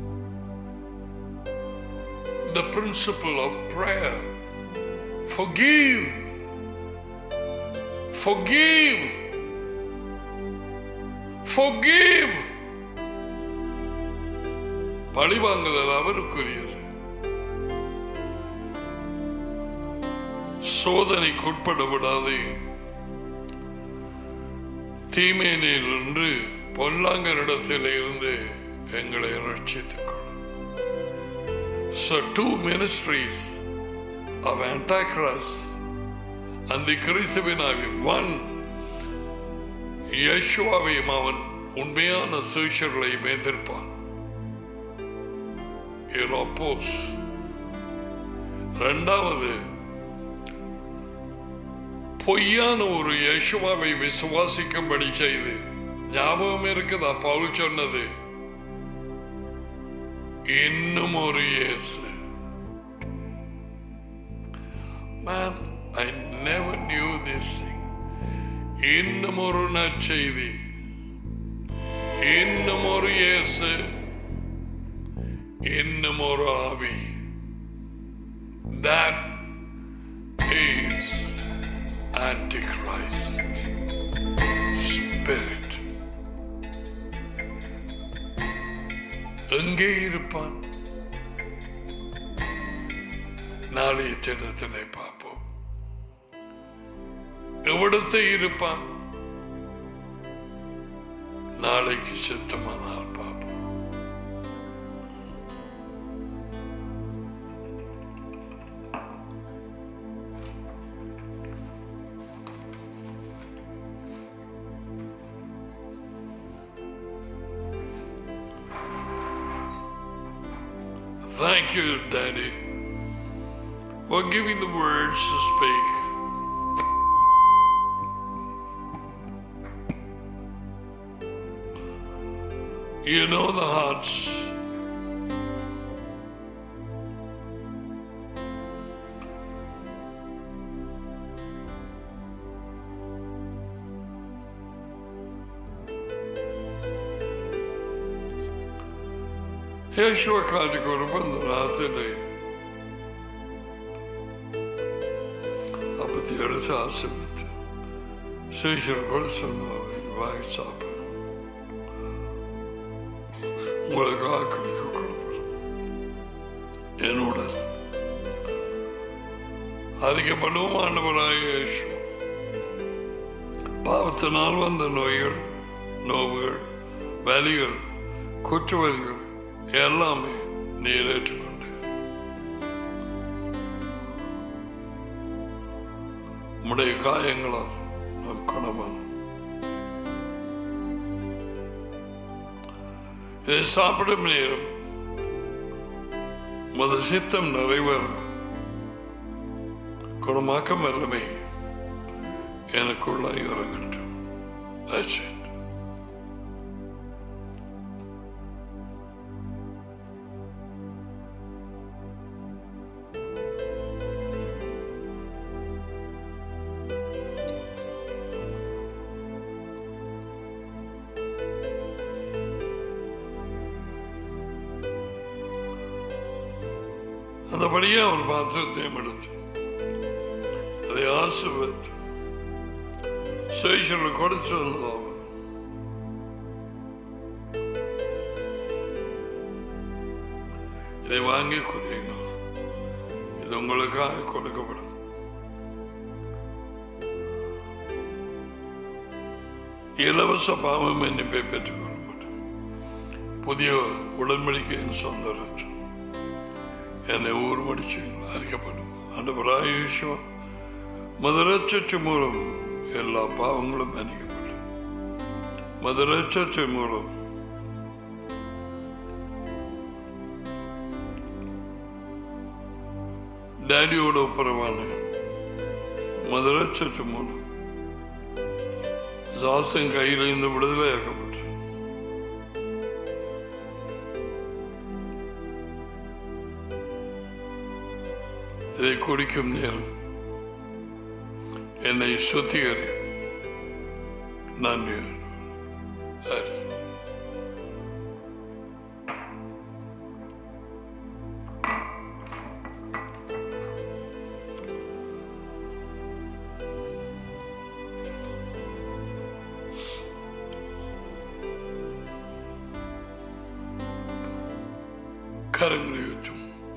the principle of prayer forgive forgive forgive பழிவாங்குதல் அவருக்குரியது சோதனைக்குட்பட விடாதே தீமையிலிருந்து பொல்லாங்கரிடத்தில் இருந்து எங்களை ரட்சித்துக் கொள்ளும் So two ministries of Antichrist and the கிறிஸ்துவினாவி one யேசுவாவையும் அவன் உண்மையான சீஷர்களையும் எதிர்ப்பான் இரோப்போஸ் இரண்டாவது பொய்யான ஒரு யேசுவாவை விசுவாசிக்கும்படி செய்து ஞாபகம் இருக்குதா பவுல் சொன்னது இன்னும் ஒரு இயேசு Man, I never knew this thing. இன்னும் ஒரு நற்செய்தி இன்னும் ஒரு இயேசு இன்னும் ஒரு ஆவி That is Antichrist Spirit. எங்கே இருப்பான் நாளைய தினத்திலே பார்ப்போம் எவ்விடத்தை இருப்பான் நாளைக்கு சித்தமானால் பார்ப்போம் Thank you, Daddy, for giving the words to speak. You know the hearts യേശുവ കാട്ടിക്കൊടുപ്പം രാത്രി அப்பத்தி எடுத்து ஆசிர்வத்து சீஷர்கள் சொன்னார் வாங்கி சாப்பிடும் உங்களுக்கு ஆக்கடிக்க கொடுப்பேன் என்னுடன் அறிக்கப்படும் ஆண்டவராக இயேசு பாவத்தினால் வந்த நோய்கள் நோவுகள் வலிகள் குற்றவலிகள் எல்லாமே நீர் ஏற்றுக்கொண்டு உம்முடைய காயங்களால் நாம் குணமான இதை சாப்பிடும் நேரம் மத சித்தம் நிறைவேற குணமாக்கம் வல்லமை எனக்குள்ளாய் இறங்கட்டும் That's it. அந்தபடியே அவர் பாத்திரத்தையும் எடுத்து அதை ஆசிர்வத்து சேஷனுக்கு கொடுத்து வந்ததாகும் இதை வாங்கி குடியுங்கள் இது உங்களுக்காக கொடுக்கப்படும் இலவச பாவம் மன்னிப்பை பெற்றுக்கொள்ள மாட்டேன் புதிய உடன்படிக்கையின் சொந்த ரட்சம் என்னை ஊர் முடிச்சு அறிக்கப்படும் அந்த பிராயேஷம் மதுரட்சு மூலம் எல்லா பாவங்களும் மன்னிக்கப்படும் மதுரட்சு மூலம் ഡാഡിയോട് ഒപ്പരമാണ് മധുരച്ചു മൂലം സാസം കയ്യിൽ നിന്ന് വിടുതലയാക്കപ്പെട്ടു இதை குடிக்கும் நேரம் என்னை சுத்திகரி நன்றி சரி கரங்களை ஊற்றும்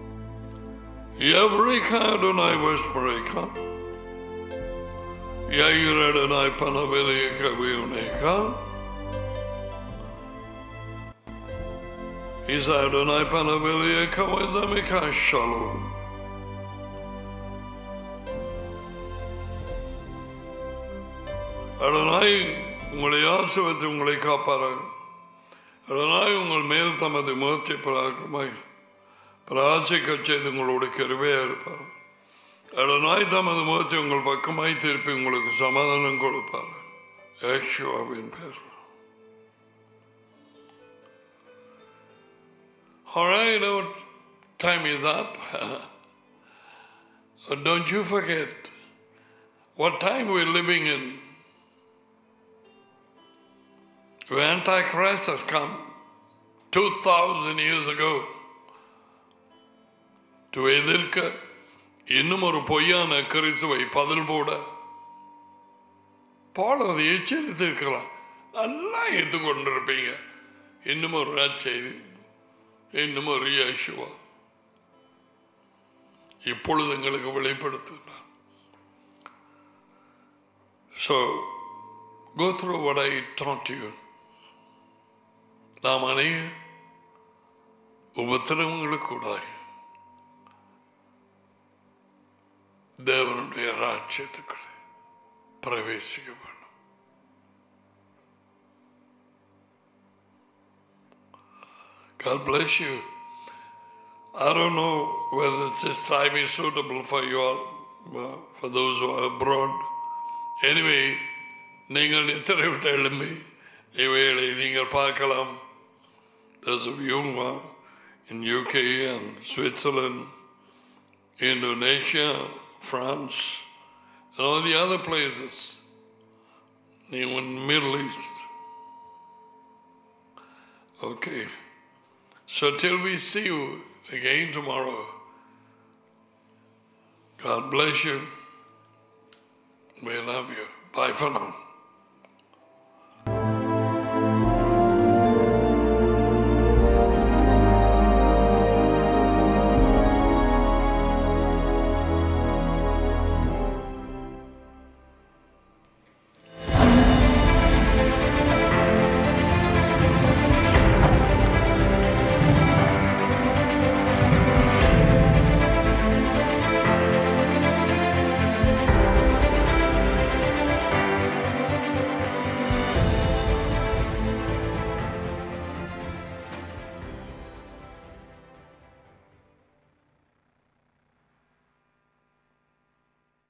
Eureka Adonai Vespereka. Yair Adonai Panaveleka Vioneka. Is Adonai Panaveleka Vedamika Shalom. Adonai உங்களை ஆசிர்வத்து உங்களை காப்பாராக அடனாய் உங்கள் மேல் தமது முகத்தை பிராகமாய் பிராசிக்க செய்து உங்களோட கருவையா இருப்பார் அடனாய் தமது முகத்தை உங்கள் பக்கமாய் திருப்பி உங்களுக்கு சமாதானம் கொடுப்பார் யேசுவாவின் பேர் All right, our time is up. Don't you forget what time we're living in. The Antichrist has come 2,000 years ago. to எதிர்க்க இன்னும் ஒரு பொய்யான கிறிஸ்துவை பதில் போட பால் அதை எச்சரித்திருக்கலாம் நல்லா ஏற்றுக்கொண்டிருப்பீங்க இன்னும் ஒரு நற்செய்தி இன்னும் ஒரு யேசுவா இப்பொழுது எங்களுக்கு வெளிப்படுத்துகிறார் so go through what I taught you நாம் அநேக உபத்திரவங்களுக்கு கூடாது தேவனுடைய ராஜ்யத்துக்குள்ளே பிரவேசிக்க வேண்டும் God bless you. I don't know whether this time is suitable for you all, uh, for those who are abroad. Anyway, நீங்கள் நித்திரை விட்டு எழும்பி இவைகளை நீங்கள் பார்க்கலாம் Those of you who are in UK and Switzerland, Indonesia, France, and all the other places, even Middle East. Okay. So till we see you again tomorrow, God bless you. We love you. Bye for now.